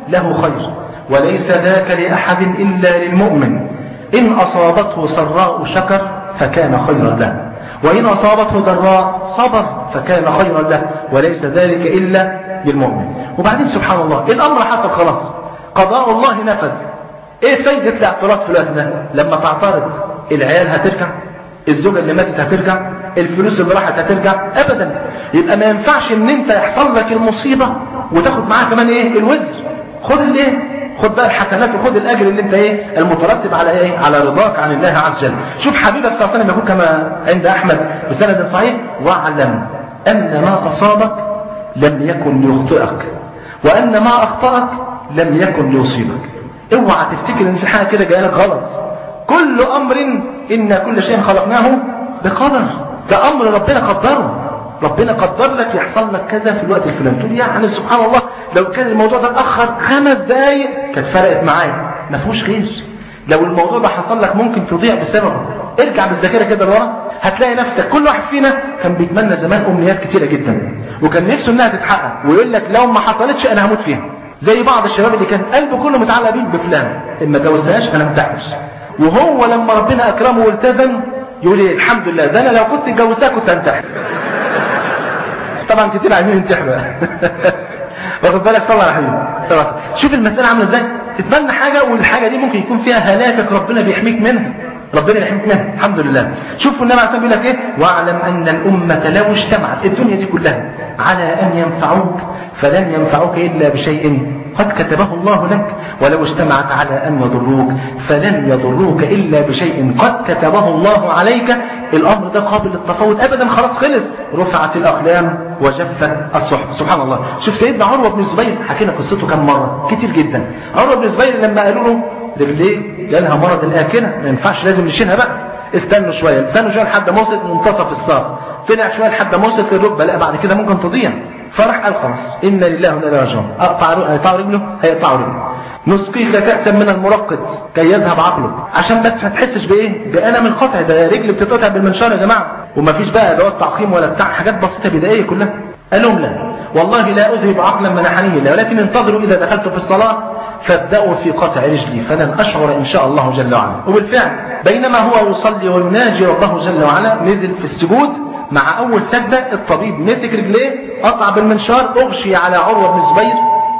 له خير وليس ذاك لأحد إلا للمؤمن إن أصابته سراء شكر فكان خيرا له وإن أصابته ضراء صبر فكان خيرا له وليس ذلك إلا للمؤمن وبعدين سبحان الله الأمر حصل خلاص قضاء الله نفذ ايه فايدة الاعتراض في الوقت ده لما تعترض العيال هترجع الزوجة اللي ماتت هترجع الفلوس اللي راحت هترجع ابدا يبقى ما ينفعش ان انت يحصل لك المصيبة وتاخد معاها كمان ايه الوزر خد الايه خد بقى الحسنات وخد الاجر اللي انت ايه المترتب على ايه على رضاك عن الله عز وجل شوف حبيبك صلى الله عليه وسلم يقول كما عند احمد بسند صحيح واعلم ان ما اصابك لم يكن ليخطئك وان ما اخطأك لم يكن ليصيبك اوعى تفتكر ان في حاجه كده جايه لك غلط كل امر ان كل شيء خلقناه بقدر ده امر ربنا قدره ربنا قدر لك يحصل لك كذا في الوقت الفلاني تقول يعني سبحان الله لو كان الموضوع ده اتاخر خمس دقايق كانت فرقت معايا ما فيهوش خير لو الموضوع ده حصل لك ممكن تضيع بسببه ارجع بالذاكره كده لورا هتلاقي نفسك كل واحد فينا كان بيتمنى زمان امنيات كتيره جدا وكان نفسه انها تتحقق ويقول لك لو ما حصلتش انا هموت فيها زي بعض الشباب اللي كان قلبه كله متعلق بيه بفلان ان ما جوزناش انا متعبش وهو لما ربنا اكرمه والتزم يقول ايه الحمد لله ده انا لو كنت اتجوزتها كنت انتحر طبعا كتير عايزين ينتحروا واخد بالك صلى على حبيبي خلاص شوف المساله عامله ازاي تتمنى حاجه والحاجه دي ممكن يكون فيها هلاكك ربنا بيحميك منها ربنا يحميك منها الحمد لله شوفوا النبي عليه بيقول لك ايه واعلم ان الامه لو اجتمعت الدنيا دي كلها على ان ينفعوك فلن ينفعوك الا بشيء قد كتبه الله لك ولو اجتمعت على أن يضروك فلن يضروك إلا بشيء قد كتبه الله عليك الأمر ده قابل للتفاوض أبدا خلاص خلص رفعت الأقلام وجفت الصحف سبحان الله شوف سيدنا عروة بن الزبير حكينا قصته كم مرة كتير جدا عروة بن الزبير لما قالوا له رجليه جالها مرض الآكلة ما ينفعش لازم نشيلها بقى استنوا شوية استنوا شوية لحد ما وصلت منتصف الساق طلع شوية لحد ما وصلت الركبة لا بعد كده ممكن تضيع فرح قال خلاص إن لله وإنا إليه راجعون أقطع هيقطع رجله هيقطع رجله نسقيك كأسا من المرقد كي يذهب عقلك عشان بس ما تحسش بإيه بألم القطع ده رجل بتتقطع بالمنشار يا جماعة ومفيش بقى ادوات تعقيم ولا بتاع حاجات بسيطة بدائية كلها قال لهم لا والله لا أذهب عقلا منحني الله ولكن انتظروا إذا دخلت في الصلاة فابدأوا في قطع رجلي فلن أشعر إن شاء الله جل وعلا وبالفعل بينما هو يصلي ويناجي ربه جل وعلا نزل في السجود مع أول سجدة الطبيب مسك رجليه قطع بالمنشار أغشي على عروة بن الزبير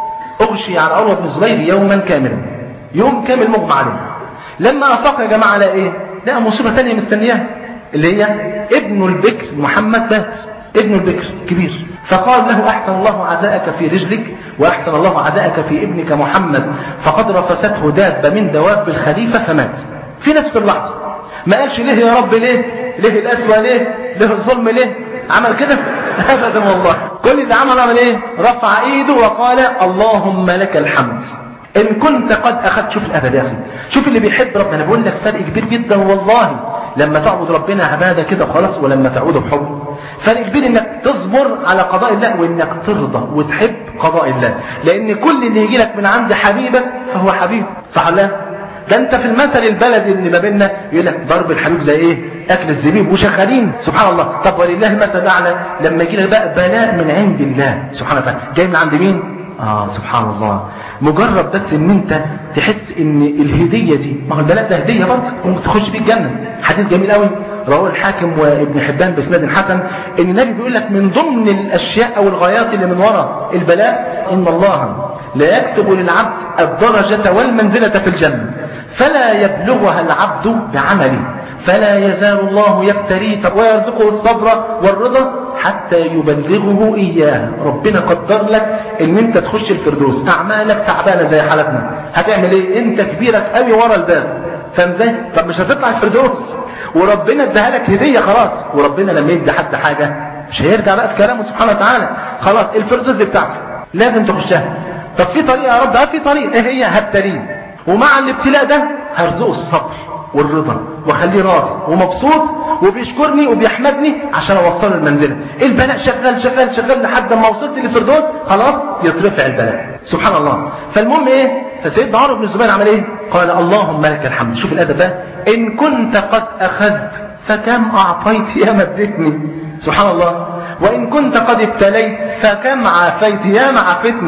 أغشي على عروة بن الزبير يوما كاملا يوم كامل مغمى عليه لما أفاق يا جماعة على إيه لقى مصيبة تانية مستنياه اللي هي ابن البكر محمد مات ابن البكر كبير فقال له أحسن الله عزاءك في رجلك وأحسن الله عزاءك في ابنك محمد فقد رفسته دابة من دواب الخليفة فمات في نفس اللحظة ما قالش ليه يا رب ليه ليه الأسوأ ليه ليه الظلم ليه عمل كده أبدا والله كل اللي عمل عمل ايه رفع ايده وقال اللهم لك الحمد ان كنت قد اخذت شوف الادب يا اخي شوف اللي بيحب ربنا بقول لك فرق كبير جدا والله لما تعبد ربنا عباده كده خلاص ولما تعبده بحب فرق كبير انك تصبر على قضاء الله وانك ترضى وتحب قضاء الله لان كل اللي يجي لك من عند حبيبك فهو حبيب صح ولا ده انت في المثل البلدي اللي ما بيننا يقول لك ضرب الحبيب زي ايه اكل الزبيب وشغالين سبحان الله طب ولله المثل الاعلى لما يجي لك بقى بلاء من عند الله سبحانه وتعالى جاي من عند مين اه سبحان الله مجرد بس ان انت تحس ان الهديه دي ما هو البلاء ده هديه برضه ممكن تخش بيه الجنه حديث جميل قوي رواه الحاكم وابن حبان باسناد حسن ان النبي بيقول لك من ضمن الاشياء او الغايات اللي من وراء البلاء ان الله لا يكتب للعبد الدرجه والمنزله في الجنه فلا يبلغها العبد بعمله فلا يزال الله يبتليه ويرزقه الصبر والرضا حتى يبلغه إياه ربنا قدر لك ان انت تخش الفردوس اعمالك تعبانة زي حالتنا هتعمل ايه انت كبيرك قوي ورا الباب فاهم ازاي طب مش هتطلع الفردوس وربنا اداها لك هدية خلاص وربنا لما يدي حد حاجة مش هيرجع بقى في كلامه سبحانه وتعالى خلاص الفردوس دي بتاعتك لازم تخشها طب في طريقة يا رب اه في طريقة ايه هي هبتليه ومع الابتلاء ده هرزقه الصبر والرضا واخليه راضي ومبسوط وبيشكرني وبيحمدني عشان اوصله المنزله البلاء شغال شغال شغال لحد ما وصلت للفردوس خلاص يترفع البلاء سبحان الله فالمهم ايه فسيدنا عمرو بن الزبير عمل ايه قال اللهم لك الحمد شوف الادب بقى ان كنت قد اخذت فكم اعطيت يا مدتني سبحان الله وان كنت قد ابتليت فكم عافيت يا ما عافتني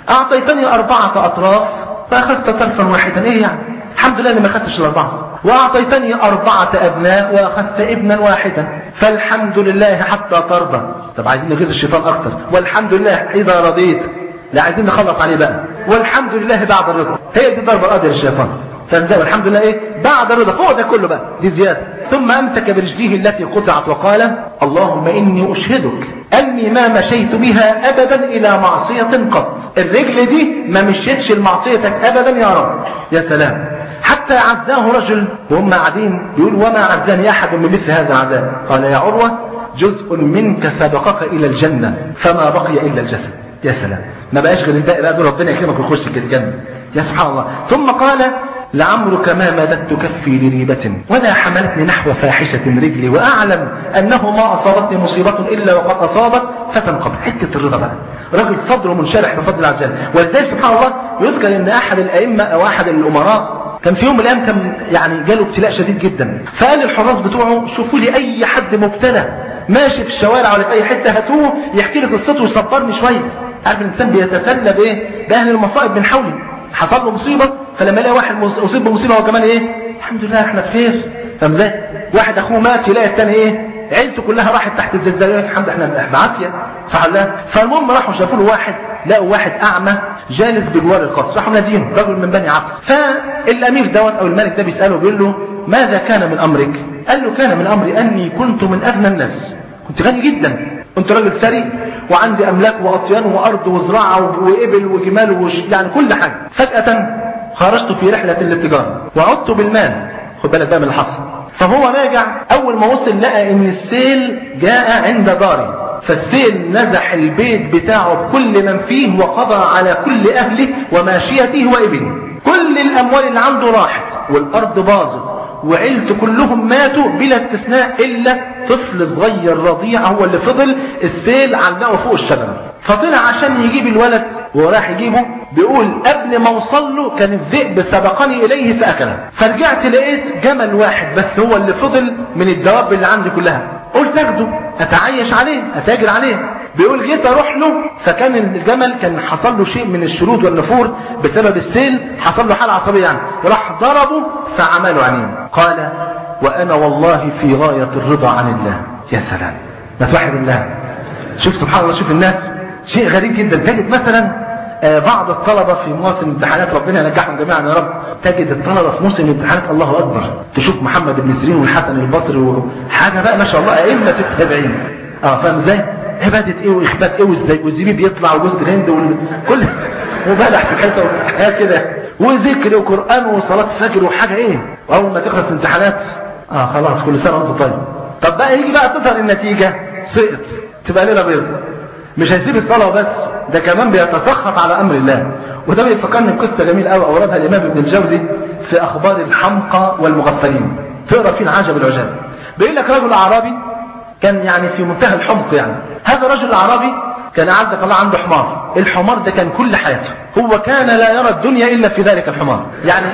اعطيتني اربعة اطراف فاخذت طرفا واحدا ايه يعني الحمد لله اني ما اخذتش الاربعة واعطيتني اربعة ابناء واخذت ابنا واحدا فالحمد لله حتى ترضى طب عايزين نغيظ الشيطان اكتر والحمد لله اذا رضيت لا عايزين نخلص عليه بقى والحمد لله بعد الرضا هي دي ضربة القاضية للشيطان فانزل الحمد لله ايه بعد الرضا فوق ده كله بقى دي زيادة ثم امسك برجليه التي قطعت وقال اللهم اني اشهدك اني ما مشيت بها ابدا الى معصية قط الرجل دي ما مشيتش لمعصيتك ابدا يا رب يا سلام حتى عزاه رجل وهم قاعدين يقول وما عزاني احد من مثل هذا العذاب قال يا عروة جزء منك سبقك الى الجنة فما بقي الا الجسد يا سلام ما بقاش غير الباقي بقى دول ربنا يكرمك ويخش كده الجنة يا سبحان الله ثم قال لعمرك ما مددت كفي لريبة ولا حملتني نحو فاحشة رجلي وأعلم أنه ما أصابتني مصيبة إلا وقد أصابت فتنقبل حتة الرضا بقى رجل صدره منشرح بفضل الله عز وجل ولذلك سبحان الله يذكر أن أحد الأئمة أو أحد الأمراء كان في يوم من الأيام كان يعني جاله ابتلاء شديد جدا فقال الحراس بتوعه شوفوا لي أي حد مبتلى ماشي في الشوارع ولا في أي حتة هاتوه يحكي لي قصته ويصبرني شوية عارف الإنسان بيتسلى بإيه بأهل المصائب من حوله حصل له مصيبة فلما يلاقي واحد أصيب بمصيبة هو كمان إيه الحمد لله احنا بخير فاهم ازاي واحد أخوه مات يلاقي الثاني إيه عيلته كلها راحت تحت الزلزال يقول لك الحمد لله احنا بعافية صح ولا فالمهم راحوا شافوا له واحد لقوا واحد أعمى جالس بجوار القصر راحوا نادينه رجل من بني عبس فالأمير دوت أو الملك ده بيسأله بيقول له ماذا كان من أمرك قال له كان من أمري أني كنت من أغنى الناس كنت غني جدا كنت راجل ثري وعندي أملاك وأطيان وأرض وزراعة وإبل وجمال وش يعني كل حاجة فجأة خرجت في رحلة للتجارة وعدت بالمال خد بالك بقى من اللي حصل فهو راجع أول ما وصل لقى إن السيل جاء عند داري فالسيل نزح البيت بتاعه بكل من فيه وقضى على كل أهله وماشيته وإبله كل الأموال اللي عنده راحت والأرض باظت وعيلته كلهم ماتوا بلا استثناء إلا طفل صغير رضيع هو اللي فضل السيل علقه فوق الشجرة فطلع عشان يجيب الولد وهو راح يجيبه بيقول قبل ما اوصل له كان الذئب سبقني اليه فاكله فرجعت لقيت جمل واحد بس هو اللي فضل من الدواب اللي عندي كلها قلت اخده اتعايش عليه اتاجر عليه بيقول جيت اروح له فكان الجمل كان حصل له شيء من الشرود والنفور بسبب السيل حصل له حاله عصبيه يعني وراح ضربه فعمله عينين قال وانا والله في غايه الرضا عن الله يا سلام ما توحد الله شوف سبحان الله شوف الناس شيء غريب جدا تجد مثلا بعض الطلبة في مواسم الامتحانات ربنا ينجحهم جميعا يا رب تجد الطلبة في موسم الامتحانات الله أكبر تشوف محمد بن سيرين والحسن البصري وحاجة بقى ما شاء الله أئمة التابعين اه فاهم ازاي؟ عبادة ايه واخبات ايه وازاي والزبيب يطلع وجوز الهند وكل وبلح في حته وحاجات كده وذكر وقرآن وصلاة فجر وحاجة ايه واول ما تخلص الامتحانات اه خلاص كل سنة وانت طيب طب بقى يجي بقى تظهر النتيجة سقط تبقى ليلة بيض مش هيسيب الصلاة بس ده كمان بيتسخط على أمر الله وده بيفكرني بقصة جميل قوي أوردها الإمام ابن الجوزي في أخبار الحمقى والمغفلين تقرأ فيه العجب العجاب بيقول لك رجل أعرابي كان يعني في منتهى الحمق يعني هذا الرجل الأعرابي كان عندك الله عنده حمار الحمار ده كان كل حياته هو كان لا يرى الدنيا إلا في ذلك الحمار يعني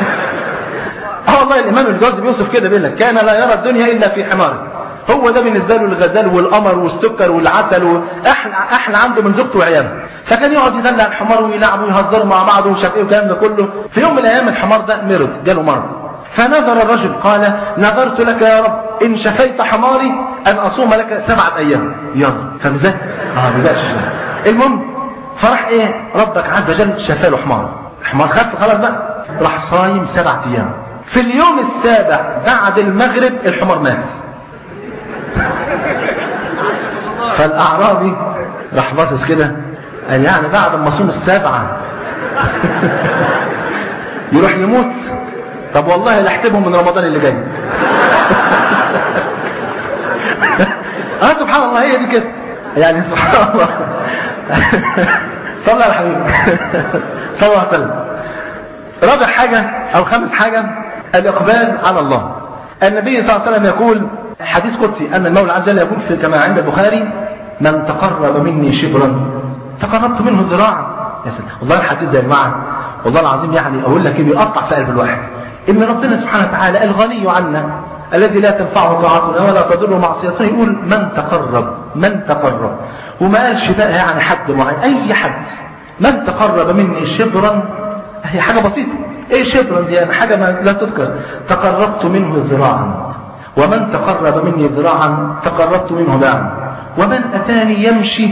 اه والله الإمام الجوزي بيوصف كده بيقول لك كان لا يرى الدنيا إلا في حماره هو ده بالنسبة له الغزال والقمر والسكر والعسل واحلى احلى عنده من زوجته وعياله فكان يقعد يدلع الحمار ويلعبوا ويهزروا مع بعض ومش عارف ايه والكلام ده كله في يوم من الايام الحمار ده مرض جاله مرض فنظر الرجل قال نظرت لك يا رب ان شفيت حماري ان اصوم لك سبعة ايام يلا فاهم ازاي؟ اه بلاش المهم فراح ايه ربك عز وجل شفى له حمار الحمار خف خلاص بقى راح صايم سبعة ايام في اليوم السابع بعد المغرب الحمار مات فالاعرابي راح باصص كده قال يعني بعد ما اصوم السابعه يروح يموت طب والله لا احسبه من رمضان اللي جاي اه سبحان الله هي دي كده يعني سبحان الله صلى على حبيبي صلى الله عليه وسلم رابع حاجة او خامس حاجة الاقبال على الله النبي صلى الله عليه وسلم يقول حديث قدسي أن المولى عز وجل يقول في كما عند البخاري من تقرب مني شبرا تقربت منه ذراعا يا سلام والله الحديث ده يا جماعه والله العظيم يعني اقول لك ايه بيقطع في قلب الواحد ان ربنا سبحانه وتعالى الغني عنا الذي لا تنفعه طاعتنا ولا تضره معصيته يقول من تقرب من تقرب وما قالش بقى يعني حد معين اي حد من تقرب مني شبرا هي حاجة بسيطة ايه شبرا دي يعني حاجة ما لا تذكر تقربت منه ذراعا ومن تقرب مني ذراعا تقربت منه باعا ومن أتاني يمشي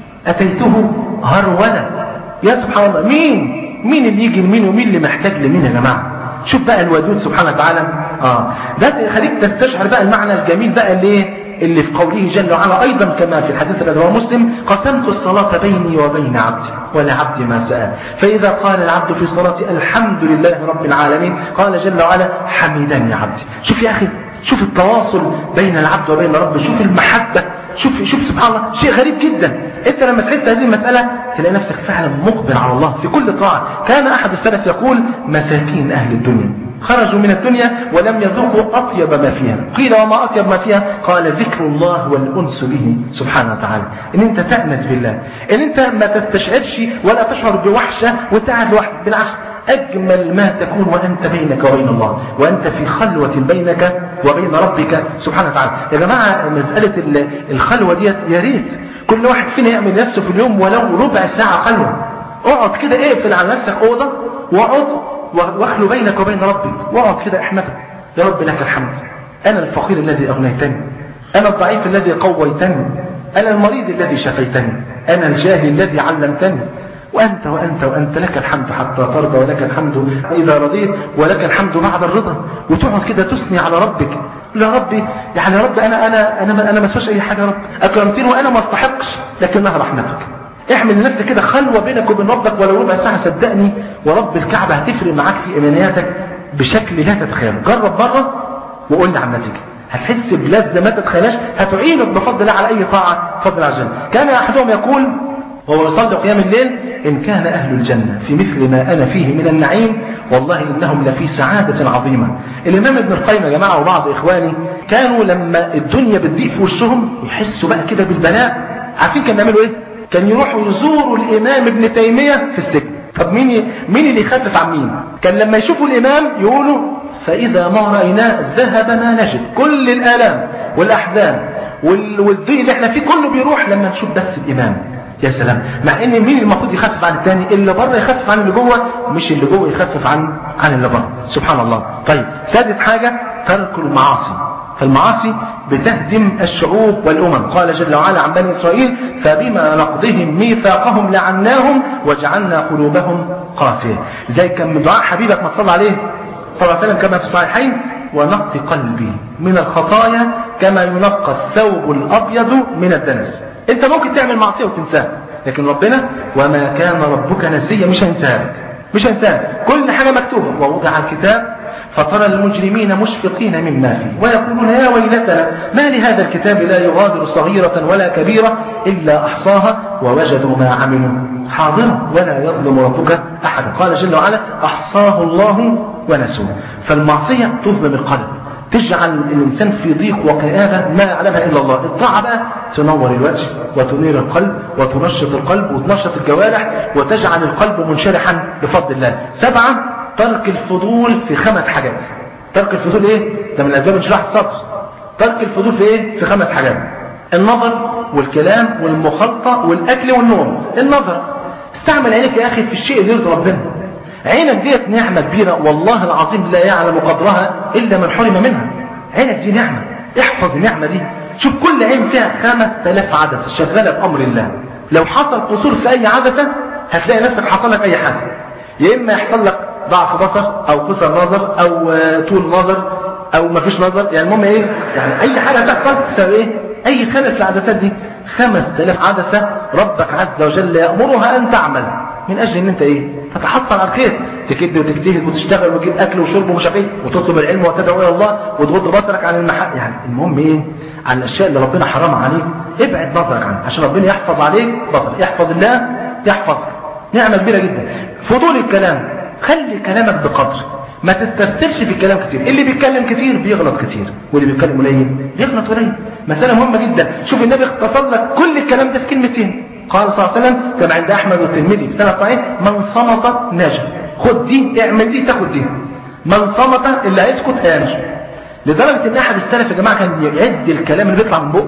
أتيته هرولا يا سبحان الله مين مين اللي يجي لمين ومين اللي محتاج لمين يا جماعة شوف بقى الودود سبحانه وتعالى اه ده يخليك تستشعر بقى المعنى الجميل بقى اللي اللي في قوله جل وعلا ايضا كما في الحديث الذي رواه مسلم قسمت الصلاة بيني وبين عبدي ولعبدي ما سأل فإذا قال العبد في الصلاة الحمد لله رب العالمين قال جل وعلا حمدني عبدي شوف يا أخي شوف التواصل بين العبد وبين ربه شوف المحبة شوف شوف سبحان الله شيء غريب جدا انت لما تحس هذه المسألة تلاقي نفسك فعلا مقبل على الله في كل طاعة كان احد السلف يقول مساكين اهل الدنيا خرجوا من الدنيا ولم يذوقوا اطيب ما فيها قيل وما اطيب ما فيها قال ذكر الله والانس به سبحانه وتعالى ان انت تأنس بالله ان انت ما تستشعرش ولا تشعر بوحشة وانت قاعد لوحدك بالعكس أجمل ما تكون وأنت بينك وبين الله وأنت في خلوة بينك وبين ربك سبحانه وتعالى يا جماعة مسألة الخلوة ديت يا ريت كل واحد فينا يعمل نفسه في اليوم ولو ربع ساعة خلوة اقعد كده اقفل على نفسك أوضة واقعد واخلو بينك وبين ربك واقعد كده احمدك يا رب لك الحمد أنا الفقير الذي أغنيتني أنا الضعيف الذي قويتني أنا المريض الذي شفيتني أنا الجاهل الذي علمتني وأنت وأنت وأنت لك الحمد حتى ترضى ولك الحمد إذا رضيت ولك الحمد بعد الرضا وتقعد كده تثني على ربك يا ربي يعني يا رب أنا أنا أنا أنا ما اسواش أي حاجة يا رب أكرمتني وأنا ما استحقش لكنها رحمتك احمل لنفسك كده خلوة بينك وبين ربك ولو ربع ساعة صدقني ورب الكعبة هتفرق معاك في إيمانياتك بشكل لا تتخيل جرب مرة وقول لي عن النتيجة هتحس بلذة ما تتخيلهاش هتعينك بفضل الله على أي طاعة فضل الله عز وجل كان أحدهم يقول وهو يصلي قيام الليل إن كان أهل الجنة في مثل ما أنا فيه من النعيم والله إنهم لفي سعادة عظيمة الإمام ابن القيم يا جماعة وبعض إخواني كانوا لما الدنيا بتضيق في وشهم يحسوا بقى كده بالبلاء عارفين كانوا يعملوا إيه؟ كان يروحوا يزوروا الإمام ابن تيمية في السجن طب مين ي... مين اللي يخفف عن مين؟ كان لما يشوفوا الإمام يقولوا فإذا ما رأيناه ذهب ما نجد كل الآلام والأحزان وال... والضيق اللي احنا فيه كله بيروح لما نشوف بس الإمام يا سلام مع ان مين المفروض يخفف عن الثاني اللي بره يخفف عن اللي جوه مش اللي جوه يخفف عن عن اللي بره سبحان الله طيب سادس حاجة ترك المعاصي فالمعاصي بتهدم الشعوب والأمم قال جل وعلا عن بني إسرائيل فبما نقضهم ميثاقهم لعناهم وجعلنا قلوبهم قاسية زي كان من دعاء حبيبك ما تصلى عليه صلى الله عليه وسلم كما في الصحيحين ونقي قلبي من الخطايا كما ينقى الثوب الأبيض من الدنس انت ممكن تعمل معصية وتنساها لكن ربنا وما كان ربك نسيا مش هينساها مش هينساها كل حاجة مكتوبة ووضع الكتاب فترى المجرمين مشفقين مما فيه ويقولون يا ويلتنا ما لهذا الكتاب لا يغادر صغيرة ولا كبيرة إلا أحصاها ووجدوا ما عملوا حاضرا ولا يظلم ربك أحدا قال جل وعلا أحصاه الله ونسوه فالمعصية تظلم القلب تجعل الإنسان في ضيق وكآبة ما يعلمها إلا الله الطاعة بقى تنور الوجه وتنير القلب وتنشط القلب وتنشط الجوارح وتجعل القلب منشرحا بفضل الله سبعة ترك الفضول في خمس حاجات ترك الفضول ايه ده من الأسباب انشراح الصدر ترك الفضول في ايه في خمس حاجات النظر والكلام والمخالطة والأكل والنوم النظر استعمل عينك يا أخي في الشيء اللي يرضي ربنا عينك ديت نعمة كبيرة والله العظيم لا يعلم قدرها إلا من حرم منها عينك دي نعمة احفظ النعمة دي شوف كل عين فيها خمس تلاف عدسة شغالة بأمر الله لو حصل قصور في أي عدسة هتلاقي نفسك حصل لك أي حاجة يا إما يحصل لك ضعف بصر أو قصر نظر أو طول نظر أو مفيش نظر يعني المهم إيه يعني أي حاجة تحصل بسبب إيه أي خلل في العدسات دي خمس تلاف عدسة ربك عز وجل يأمرها أن تعمل من أجل أن أنت إيه تتحصل على الخير تكد وتجتهد وتشتغل وتجيب أكل وشرب ومش عارف ايه وتطلب العلم وتدعو إلى الله وتغض بصرك عن المحل يعني المهم إيه عن الأشياء اللي ربنا حرمها عليك ابعد نظرك عنها عشان ربنا يحفظ عليك بصرك يحفظ الله يحفظك نعمة كبيرة جدا فضول الكلام خلي كلامك بقدر ما تسترسلش في الكلام كتير اللي بيتكلم كتير بيغلط كتير واللي بيتكلم قليل بيغلط قليل مسألة مهمة جدا شوف النبي اختصر لك كل الكلام ده في كلمتين قال صلى الله عليه وسلم كما عند أحمد والترمذي بسنة صحيح من صمت نجا خد دي اعمل دي تاخد دي من صمت اللي هيسكت هينجو لدرجة ان احد السلف يا جماعة كان يعد الكلام اللي بيطلع من بقه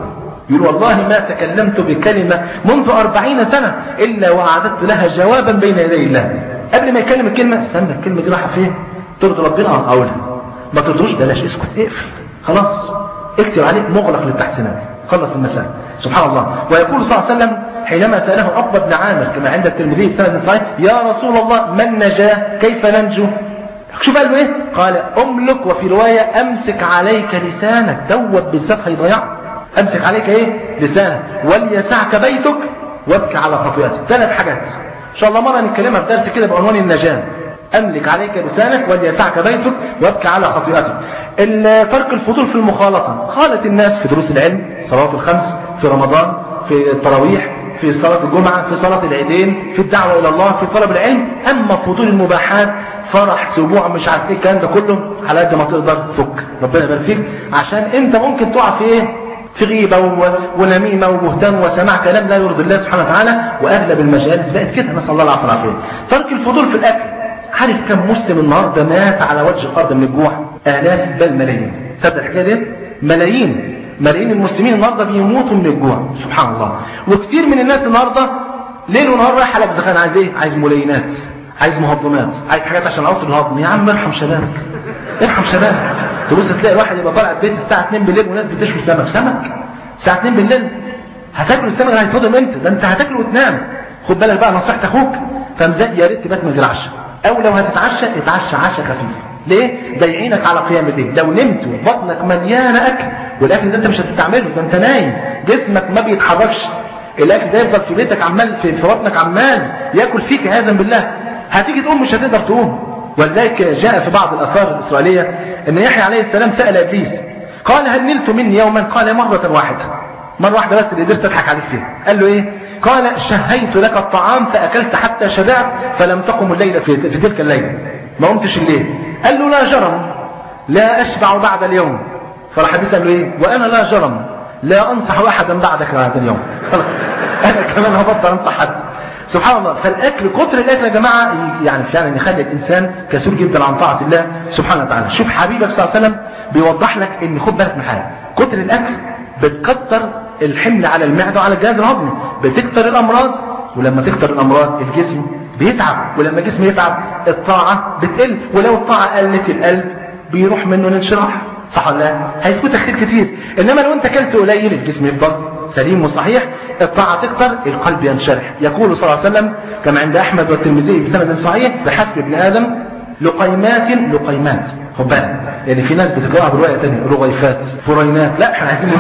يقول والله ما تكلمت بكلمة منذ أربعين سنة إلا وأعددت لها جوابا بين يدي الله قبل ما يكلم الكلمة استنى الكلمة دي رايحة فين ترضي ربنا اه اقولها ما ترضوش بلاش اسكت اقفل خلاص اكتب عليك مغلق للتحسينات خلص المسألة سبحان الله ويقول صلى الله عليه وسلم حينما سأله عقبة بن عامر كما عند الترمذي في سند صحيح يا رسول الله من نجا كيف ننجو شوف قال له ايه قال املك وفي رواية امسك عليك لسانك دوت بالذات هيضيع امسك عليك ايه لسانك وليسعك بيتك وابكي على خطيئتك ثلاث حاجات ان شاء الله مرة نتكلمها في درس كده بعنوان النجاة املك عليك لسانك وليسعك بيتك وابكي على خطيئتك ترك الفضول في المخالطة خالط الناس في دروس العلم صلاة الخمس في رمضان في التراويح في صلاة الجمعة في صلاة العيدين في الدعوة إلى الله في طلب العلم أما فضول المباحات فرح سبوع مش عارف ايه الكلام ده كله على قد ما تقدر فك ربنا يبارك فيك عشان انت ممكن تقع في ايه في غيبة ونميمة وبهتان وسماع كلام لا يرضي الله سبحانه وتعالى واغلب المجالس بقت كده نسال الله العافيه والعافيه ترك الفضول في الاكل عارف كم مسلم النهارده مات على وجه الارض من الجوع الاف بل ملايين تصدق الحكايه دي ملايين ملايين المسلمين النهارده بيموتوا من الجوع سبحان الله وكتير من الناس النهارده ليل ونهار رايح على زخان عايز ايه عايز ملينات عايز مهضمات عايز حاجات عشان اوصل الهضم يا عم ارحم شبابك ارحم شبابك تبص تلاقي الواحد يبقى طالع البيت الساعه 2 بالليل وناس بتشوي سمك سمك الساعه 2 بالليل هتاكل السمك اللي هيتهضم امتى ده انت هتاكله وتنام خد بالك بقى نصيحه اخوك فمزاج يا ريت تبات من غير عشاء او لو هتتعشى اتعشى عشاء خفيف ليه ده يعينك على قيام الليل لو نمت وبطنك مليانه اكل والاكل ده انت مش هتستعمله ده انت نايم جسمك ما بيتحركش الاكل ده يفضل في بيتك عمال في بطنك عمال ياكل فيك عياذا بالله هتيجي تقوم مش هتقدر تقوم ولذلك جاء في بعض الاثار الاسرائيليه ان يحيى عليه السلام سال ابليس قال هل نلت مني يوما قال مره واحده مره واحده بس اللي قدرت اضحك عليك فيها قال له ايه قال شهيت لك الطعام فاكلت حتى شبعت فلم تقم الليله في, في تلك الليله ما قمتش الليل قال له لا جرم لا اشبع بعد اليوم فراح حديث قال له ايه وانا لا جرم لا انصح احدا بعدك هذا اليوم خلاص انا كمان هبطل انصح حد سبحان الله فالاكل كتر الاكل يا جماعه يعني فعلا يخلي الانسان كسول جدا عن طاعه الله سبحانه وتعالى شوف حبيبك صلى الله عليه وسلم بيوضح لك ان خد بالك من حاجه كتر الاكل بتكتر الحمل على المعده وعلى الجهاز الهضمي بتكتر الامراض ولما تكتر الامراض الجسم بيتعب ولما الجسم يتعب الطاعه بتقل ولو الطاعه قلت القلب بيروح منه الانشراح صح ولا لا هيفوتك خير كتير انما لو انت كلت قليل الجسم يفضل سليم وصحيح الطاعة تكتر القلب ينشرح يقول صلى الله عليه وسلم كما عند أحمد والترمذي بسند صحيح بحسب ابن آدم لقيمات لقيمات خد بالك يعني في ناس بتقراها برواية تانية رغيفات فرينات لا احنا عايزين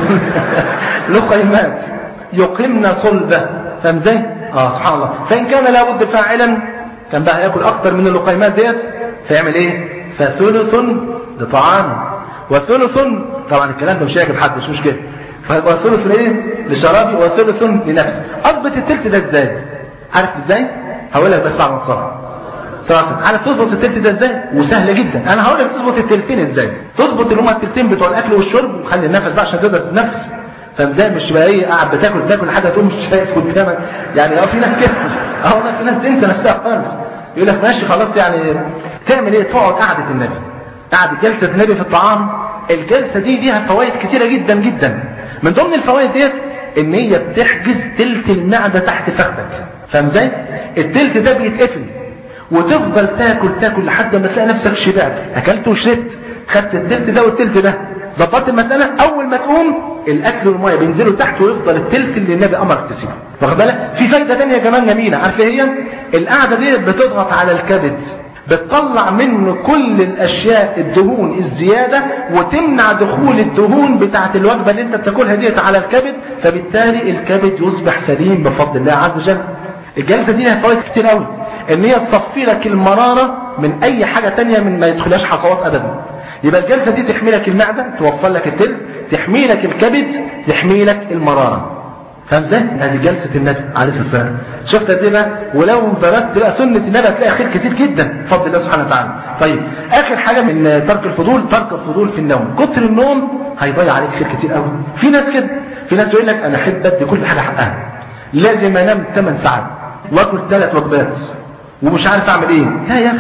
لقيمات يقمن صلبة فاهم ازاي؟ اه سبحان الله فإن كان لابد فاعلا كان بقى ياكل أكتر من اللقيمات ديت فيعمل ايه؟ فثلث لطعام وثلث طبعا الكلام ده مش هيعجب حد مش مشكله وثلث لايه لشرابي وثلث لنفسي اضبط التلت ده ازاي عارف ازاي هقول لك بس بعد ما تصلي صراحه عارف تظبط التلت ده ازاي وسهله جدا انا هقول لك تظبط التلتين ازاي تظبط اللي هما التلتين بتوع الاكل والشرب وخلي النفس بقى عشان تقدر تتنفس فاهم ازاي مش بقى ايه قاعد بتاكل تاكل لحد تقوم مش شايف قدامك يعني اه في ناس كده اه والله في ناس تنسى نفسها خالص يقول لك ماشي خلاص يعني تعمل ايه تقعد قعده النبي قعده جلسه النبي في الطعام الجلسه دي ليها فوائد كتيره جدا جدا من ضمن الفوائد ديت ان هي بتحجز تلت المعدة تحت فخدك فاهم ازاي التلت ده بيتقفل وتفضل تاكل تاكل لحد ما تلاقي نفسك شبعت اكلت وشربت خدت التلت ده والتلت ده ظبطت المسألة اول ما تقوم الاكل والميه بينزلوا تحت ويفضل التلت اللي النبي امرك تسيبه واخد بالك في فايده ثانيه كمان جميله عارف ايه هي القعده دي بتضغط على الكبد بتطلع منه كل الاشياء الدهون الزيادة وتمنع دخول الدهون بتاعت الوجبة اللي انت بتاكلها ديت على الكبد فبالتالي الكبد يصبح سليم بفضل الله عز وجل الجلسة دي لها فوائد كتير قوي ان هي تصفي لك المرارة من اي حاجة تانية من ما يدخلهاش حصوات ابدا يبقى الجلسة دي تحمي لك المعدة توفر لك التلت تحمي لك الكبد تحمي لك المرارة فاهم ازاي؟ هذه جلسة النبي عليه الصلاة والسلام شفت قد ايه بقى؟ ولو درست بقى سنة النبي هتلاقي خير كتير جدا بفضل الله سبحانه وتعالى. طيب آخر حاجة من ترك الفضول ترك الفضول في النوم، كتر النوم هيضيع عليك خير كتير قوي. في ناس كده، في ناس يقول لك أنا أحب أدي كل حاجة حقها. لازم أنام 8 ساعات واكل ثلاث وجبات ومش عارف أعمل إيه. لا يا أخي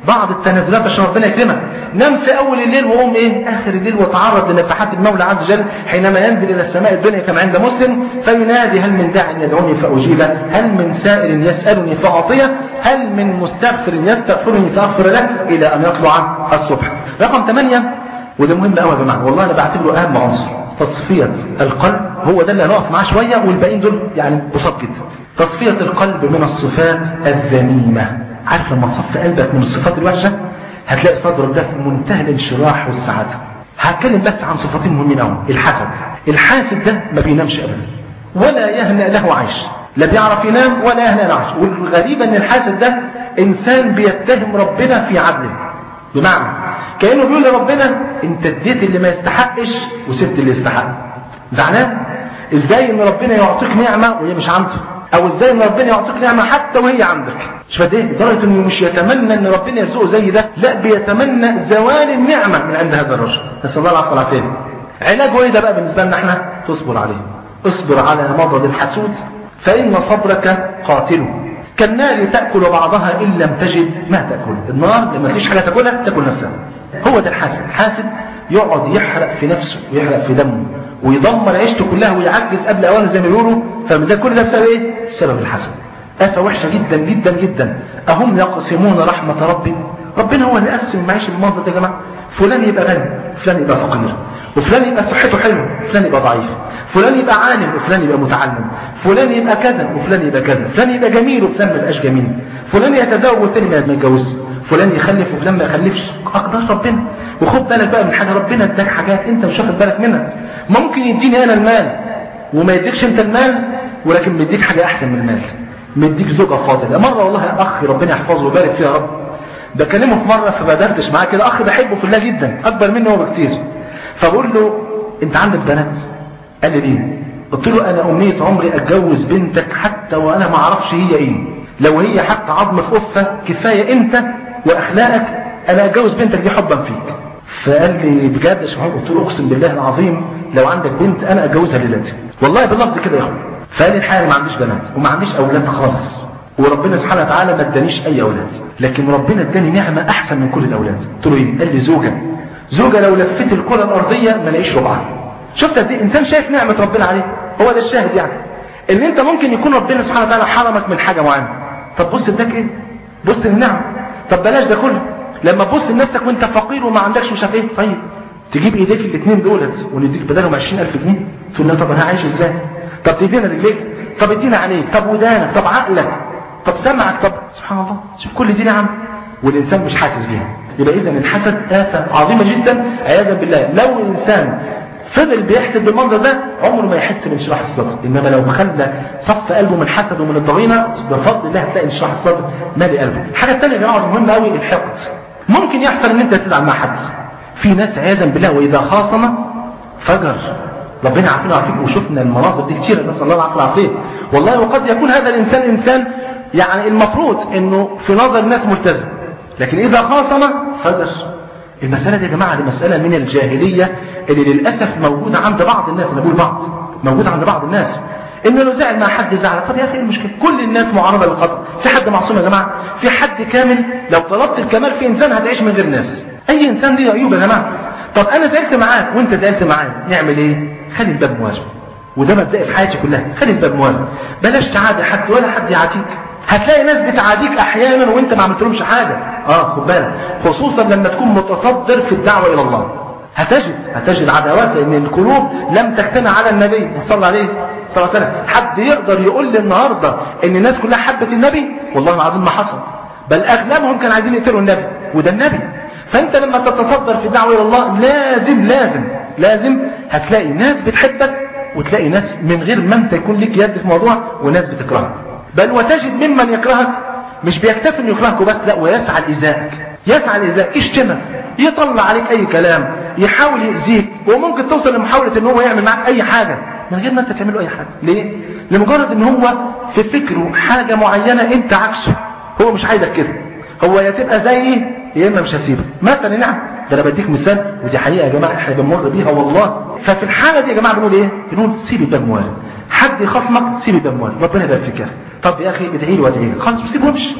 بعض التنازلات عشان ربنا يكرمك نام في اول الليل وقوم ايه اخر الليل وتعرض لنفحات المولى عز وجل حينما ينزل الى السماء الدنيا كما عند مسلم فينادي هل من داع يدعوني فاجيبه هل من سائل يسالني فاعطيه هل من مستغفر يستغفرني فاغفر له الى ان يطلع الصبح رقم 8 وده مهم قوي يا جماعه والله انا بعتبره اهم عنصر تصفيه القلب هو ده اللي هنقف معاه شويه والباقيين دول يعني بسيط جدا تصفيه القلب من الصفات الذميمه عارف لما تصفي قلبك من الصفات الوحشه هتلاقي صدرك ده في منتهى الانشراح والسعاده هتكلم بس عن صفتين مهمين قوي الحسد الحاسد ده ما بينامش ابدا ولا يهنأ له عيش لا بيعرف ينام ولا يهنأ له عيش والغريب ان الحاسد ده انسان بيتهم ربنا في عدله بمعنى كانه بيقول لربنا انت اديت اللي ما يستحقش وسبت اللي يستحق زعلان ازاي ان ربنا يعطيك نعمه وهي مش عنده او ازاي ان ربنا يعطيك نعمه حتى وهي عندك مش فاهم ايه لدرجه انه مش يتمنى ان ربنا يرزقه زي ده لا بيتمنى زوال النعمه من عند هذا الرجل نسال الله العفو والعافيه علاجه ايه ده بقى بالنسبه لنا احنا تصبر عليه اصبر على مرض الحسود فان صبرك قاتله كالنار تاكل بعضها ان لم تجد ما تاكل النار لما تجيش حاجه تاكلها تاكل نفسها هو ده الحاسد الحاسد يقعد يحرق في نفسه ويحرق في دمه ويدمر عيشته كلها ويعجز قبل اوانه زي ما بيقولوا فمزاج كل ده بسبب ايه؟ سبب الحسد آفة وحشة جدا جدا جدا أهم يقسمون رحمة ربي ربنا هو اللي قسم المعيشة بالمنظر ده يا جماعة فلان يبقى غني فلان يبقى فقير وفلان يبقى صحته حلوه وفلان يبقى ضعيف فلان يبقى عالم وفلان يبقى متعلم فلان يبقى كذا وفلان يبقى كذا فلان يبقى جميل وفلان ما يبقاش جميل فلان يتزوج والتاني ما يتجوزش فلان يخلف وفلان ما يخلفش اقدار ربنا وخد بالك بقى من حاجه ربنا اداك حاجات انت مش واخد بالك منها ممكن يديني انا المال وما يديكش انت المال ولكن مديك حاجه احسن من المال مديك زوجه فاضله مره والله اخ ربنا يحفظه ويبارك فيه يا رب بكلمه في مره فبدردش معاه كده اخ بحبه في الله جدا اكبر مني هو بكتير فبقول له انت عندك بنات قال لي ليه قلت له انا امنيه عمري اتجوز بنتك حتى وانا ما اعرفش هي ايه لو هي حتى عظم في قفه كفايه انت واخلاقك انا اتجوز بنتك دي حبا فيك فقال لي بجد يا شباب قلت له اقسم بالله العظيم لو عندك بنت انا اتجوزها دلوقتي والله باللفظ كده يا اخويا فقال لي الحقيقه ما عنديش بنات وما عنديش اولاد خالص وربنا سبحانه وتعالى ما ادانيش اي اولاد لكن ربنا اداني نعمه احسن من كل الاولاد قلت له ايه قال لي زوجه زوجه لو لفيت الكره الارضيه ما لاقيش ربعها شفت قد ايه انسان شايف نعمه ربنا عليه هو ده الشاهد يعني ان انت ممكن يكون ربنا سبحانه وتعالى حرمك من حاجه معينه طب بص اداك ايه بص للنعم طب بلاش ده كله لما تبص لنفسك وانت فقير وما عندكش مش عارف ايه طيب تجيب ايديك الاثنين دولت ونديك بدلهم 20000 جنيه تقول لها طب انا عايش ازاي طب تدينا رجليك طب ادينا عينيك طب ودانك طب عقلك طب سمعك طب سبحان الله شوف كل دي نعم والانسان مش حاسس بيها يبقى اذا الحسد آفة عظيمة جدا عياذا بالله لو الانسان فضل بيحسد بالمنظر ده عمره ما يحس بانشراح الصدر انما لو خلى صف قلبه من الحسد ومن الضغينه بفضل الله هتلاقي انشراح الصدر مالي قلبه الحاجه الثانيه يا جماعه مهمه قوي الحقد ممكن يحصل ان انت تزعل مع حد في ناس عياذا بالله واذا خاصم فجر ربنا عافينا وعافيك وشفنا المناظر دي كتير نسال الله العافيه والعافيه والله وقد يكون هذا الانسان انسان يعني المفروض انه في نظر الناس ملتزم لكن اذا خاصم فجر المسألة دي يا جماعة دي مسألة من الجاهلية اللي للأسف موجودة عند بعض الناس أنا بقول بعض موجودة عند بعض الناس إنه لو زعل مع حد زعل طب يا أخي المشكلة كل الناس معرضة للخطأ في حد معصوم يا جماعة في حد كامل لو طلبت الكمال في إنسان هتعيش من غير ناس أي إنسان ليه عيوب يا جماعة طب أنا زعلت معاك وأنت زعلت معايا نعمل إيه؟ خلي الباب مواجه وده مبدئي في حياتي كلها خلي الباب مواجه بلاش تعادي حد ولا حد يعاديك هتلاقي ناس بتعاديك احيانا وانت ما عملتلهمش حاجة اه خد بالك خصوصا لما تكون متصدر في الدعوة الى الله هتجد هتجد عداوات لان القلوب لم تجتمع على النبي صلى عليه صلى الله عليه وسلم حد يقدر يقول لي النهاردة ان الناس كلها حبت النبي والله العظيم ما حصل بل اغلبهم كانوا عايزين يقتلوا النبي وده النبي فانت لما تتصدر في الدعوة الى الله لازم لازم لازم هتلاقي ناس بتحبك وتلاقي ناس من غير ما انت يكون لك يد في موضوع وناس بتكرهك بل وتجد ممن يكرهك مش بيكتفي انه يكرهك وبس لا ويسعى لإيذائك يسعى لإيذائك يشتمك يطلع عليك اي كلام يحاول يأذيك وممكن توصل لمحاولة ان هو يعمل معاك اي حاجة من غير ما انت تعمله اي حاجة ليه؟ لمجرد ان هو في فكره حاجة معينة انت عكسه هو مش عايزك كده هو يا تبقى زيي يا اما مش هسيبك مثلا نعم ده انا بديك مثال ودي حقيقة يا جماعة احنا بنمر بيها والله ففي الحالة دي يا جماعة بنقول ايه بنقول سيب الباب موارد حد يخصمك سيب الباب موارد ربنا يبارك فيك طب يا اخي ادعي لي وادعي لي خلاص سيبه وامشي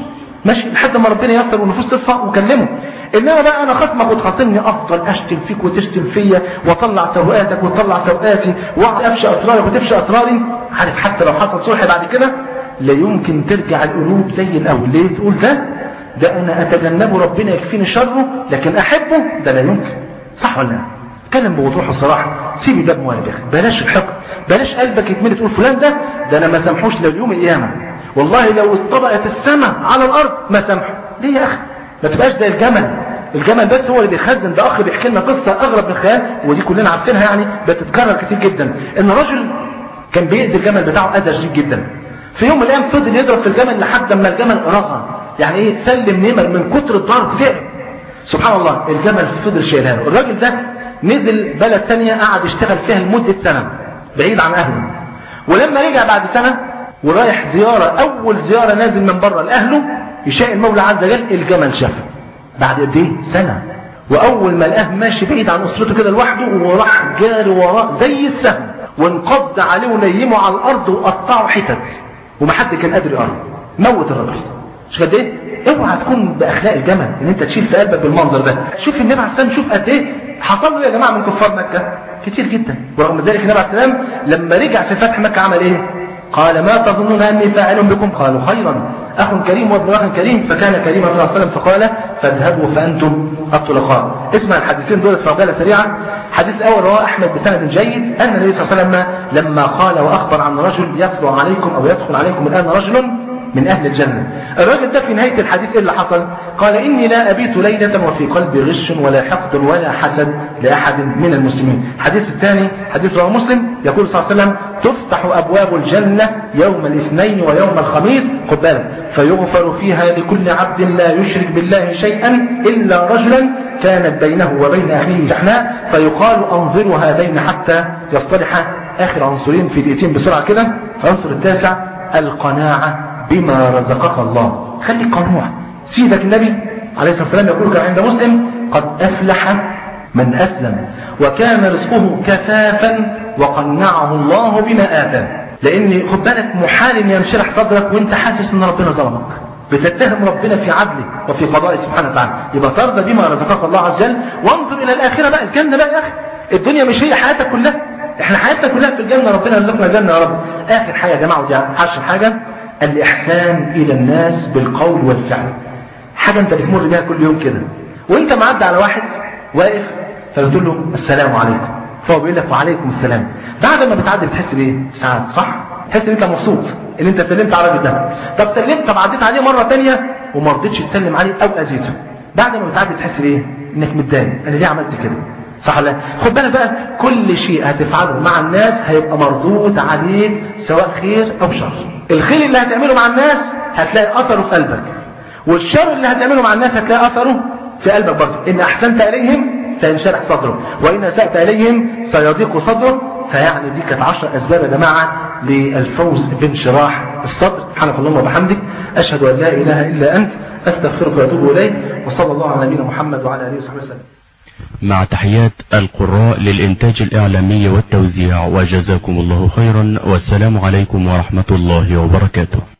ماشي لحد ما ربنا ييسر والنفوس تصفى وكلمه انما بقى انا خصمك وتخاصمني افضل اشتم فيك وتشتم فيا واطلع سوءاتك وتطلع سوءاتي وافشى اسرارك وتفشى اسراري عارف حتى لو حصل صلح بعد كده لا يمكن ترجع القلوب زي الاول ليه تقول ده ده انا اتجنبه ربنا يكفيني شره لكن احبه ده لا يمكن صح ولا لا اتكلم بوضوح وصراحه سيبي ده موالد يا اخي بلاش الحقد بلاش قلبك يتملي تقول فلان ده ده انا ما سامحوش لليوم القيامه والله لو اتطبقت السماء على الارض ما سامحه ليه يا اخي ما تبقاش زي الجمل الجمل بس هو اللي بيخزن ده اخ بيحكي لنا قصه اغرب من الخيال ودي كلنا عارفينها يعني بتتكرر كتير جدا ان رجل كان بيأذي الجمل بتاعه اذى شديد جدا في يوم من الايام فضل يضرب في الجمل لحد ما الجمل رغى يعني ايه سلم نمر من كتر الضرب تعب سبحان الله الجمل فضل شايلها له الراجل ده نزل بلد تانية قعد يشتغل فيها لمدة سنة بعيد عن اهله ولما رجع بعد سنة ورايح زيارة اول زيارة نازل من بره لاهله يشاء المولى عز وجل الجمل شافه بعد قد ايه سنة واول ما لقاه ماشي بعيد عن اسرته كده لوحده وراح جاري وراه زي السهم وانقض عليه ونيمه على الارض وقطعه حتت ومحد كان قادر يقرب موت الراجل مش قد ايه اوعى تكون باخلاق الجمل ان انت تشيل في قلبك بالمنظر ده شوف النبي عليه السلام شوف قد ايه حصل له يا جماعه من كفار مكه كتير جدا ورغم ذلك النبي عليه السلام لما رجع في فتح مكه عمل ايه قال ما تظنون اني فاعل بكم قالوا خيرا اخ كريم وابن اخ كريم فكان كريما صلى الله عليه وسلم فقال فاذهبوا فانتم الطلقاء اسمع الحديثين دول في عجاله سريعه الحديث الاول رواه احمد بسند جيد ان النبي صلى الله عليه وسلم لما قال واخبر عن رجل يطلع عليكم او يدخل عليكم الان رجل من أهل الجنة الراجل ده في نهاية الحديث إيه اللي حصل قال إني لا أبيت ليلة وفي قلبي غش ولا حقد ولا حسد لأحد من المسلمين الحديث الثاني حديث رواه مسلم يقول صلى الله عليه وسلم تفتح أبواب الجنة يوم الاثنين ويوم الخميس خد بالك فيغفر فيها لكل عبد لا يشرك بالله شيئا إلا رجلا كانت بينه وبين أخيه شحناء فيقال أنظروا هذين حتى يصطلح آخر عنصرين في دقيقتين بسرعة كده العنصر التاسع القناعة بما رزقك الله خليك قنوع سيدك النبي عليه الصلاة والسلام يقول كان عند مسلم قد أفلح من أسلم وكان رزقه كفافا وقنعه الله بما آتاه لأن خد بالك محال أن ينشرح صدرك وانت حاسس أن ربنا ظلمك بتتهم ربنا في عدله وفي قضائه سبحانه وتعالى يبقى ترضى بما رزقك الله عز وجل وانظر إلى الآخرة بقى الجنة بقى يا أخي الدنيا مش هي حياتك كلها احنا حياتنا كلها في الجنة ربنا رزقنا الجنة يا رب آخر حاجة يا جماعة ودي عشر حاجة الإحسان إلى الناس بالقول والفعل حاجة أنت بتمر بيها كل يوم كده وأنت معدي على واحد واقف فبتقول له السلام عليكم فهو بيقول لك وعليكم السلام بعد ما بتعدي بتحس بإيه؟ سعادة صح؟ تحس إن أنت مبسوط إن أنت سلمت على الراجل ده طب سلمت طب عديت عليه مرة تانية وما رضيتش تسلم عليه أو أذيته بعد ما بتعدي تحس بإيه؟ إنك متضايق أنا ليه عملت كده؟ صح ولا خد بالك بقى كل شيء هتفعله مع الناس هيبقى مردود عليك سواء خير او شر الخير اللي هتعمله مع الناس هتلاقي اثره في قلبك والشر اللي هتعمله مع الناس هتلاقي اثره في قلبك برضه ان احسنت اليهم سينشرح صدره وان اسات اليهم سيضيق صدره فيعني دي كانت 10 اسباب يا جماعه للفوز بانشراح الصدر سبحانك اللهم وبحمدك اشهد ان لا اله الا انت استغفرك واتوب اليك وصلى الله على نبينا محمد وعلى اله وصحبه وسلم مع تحيات القراء للإنتاج الإعلامي والتوزيع وجزاكم الله خيرا والسلام عليكم ورحمة الله وبركاته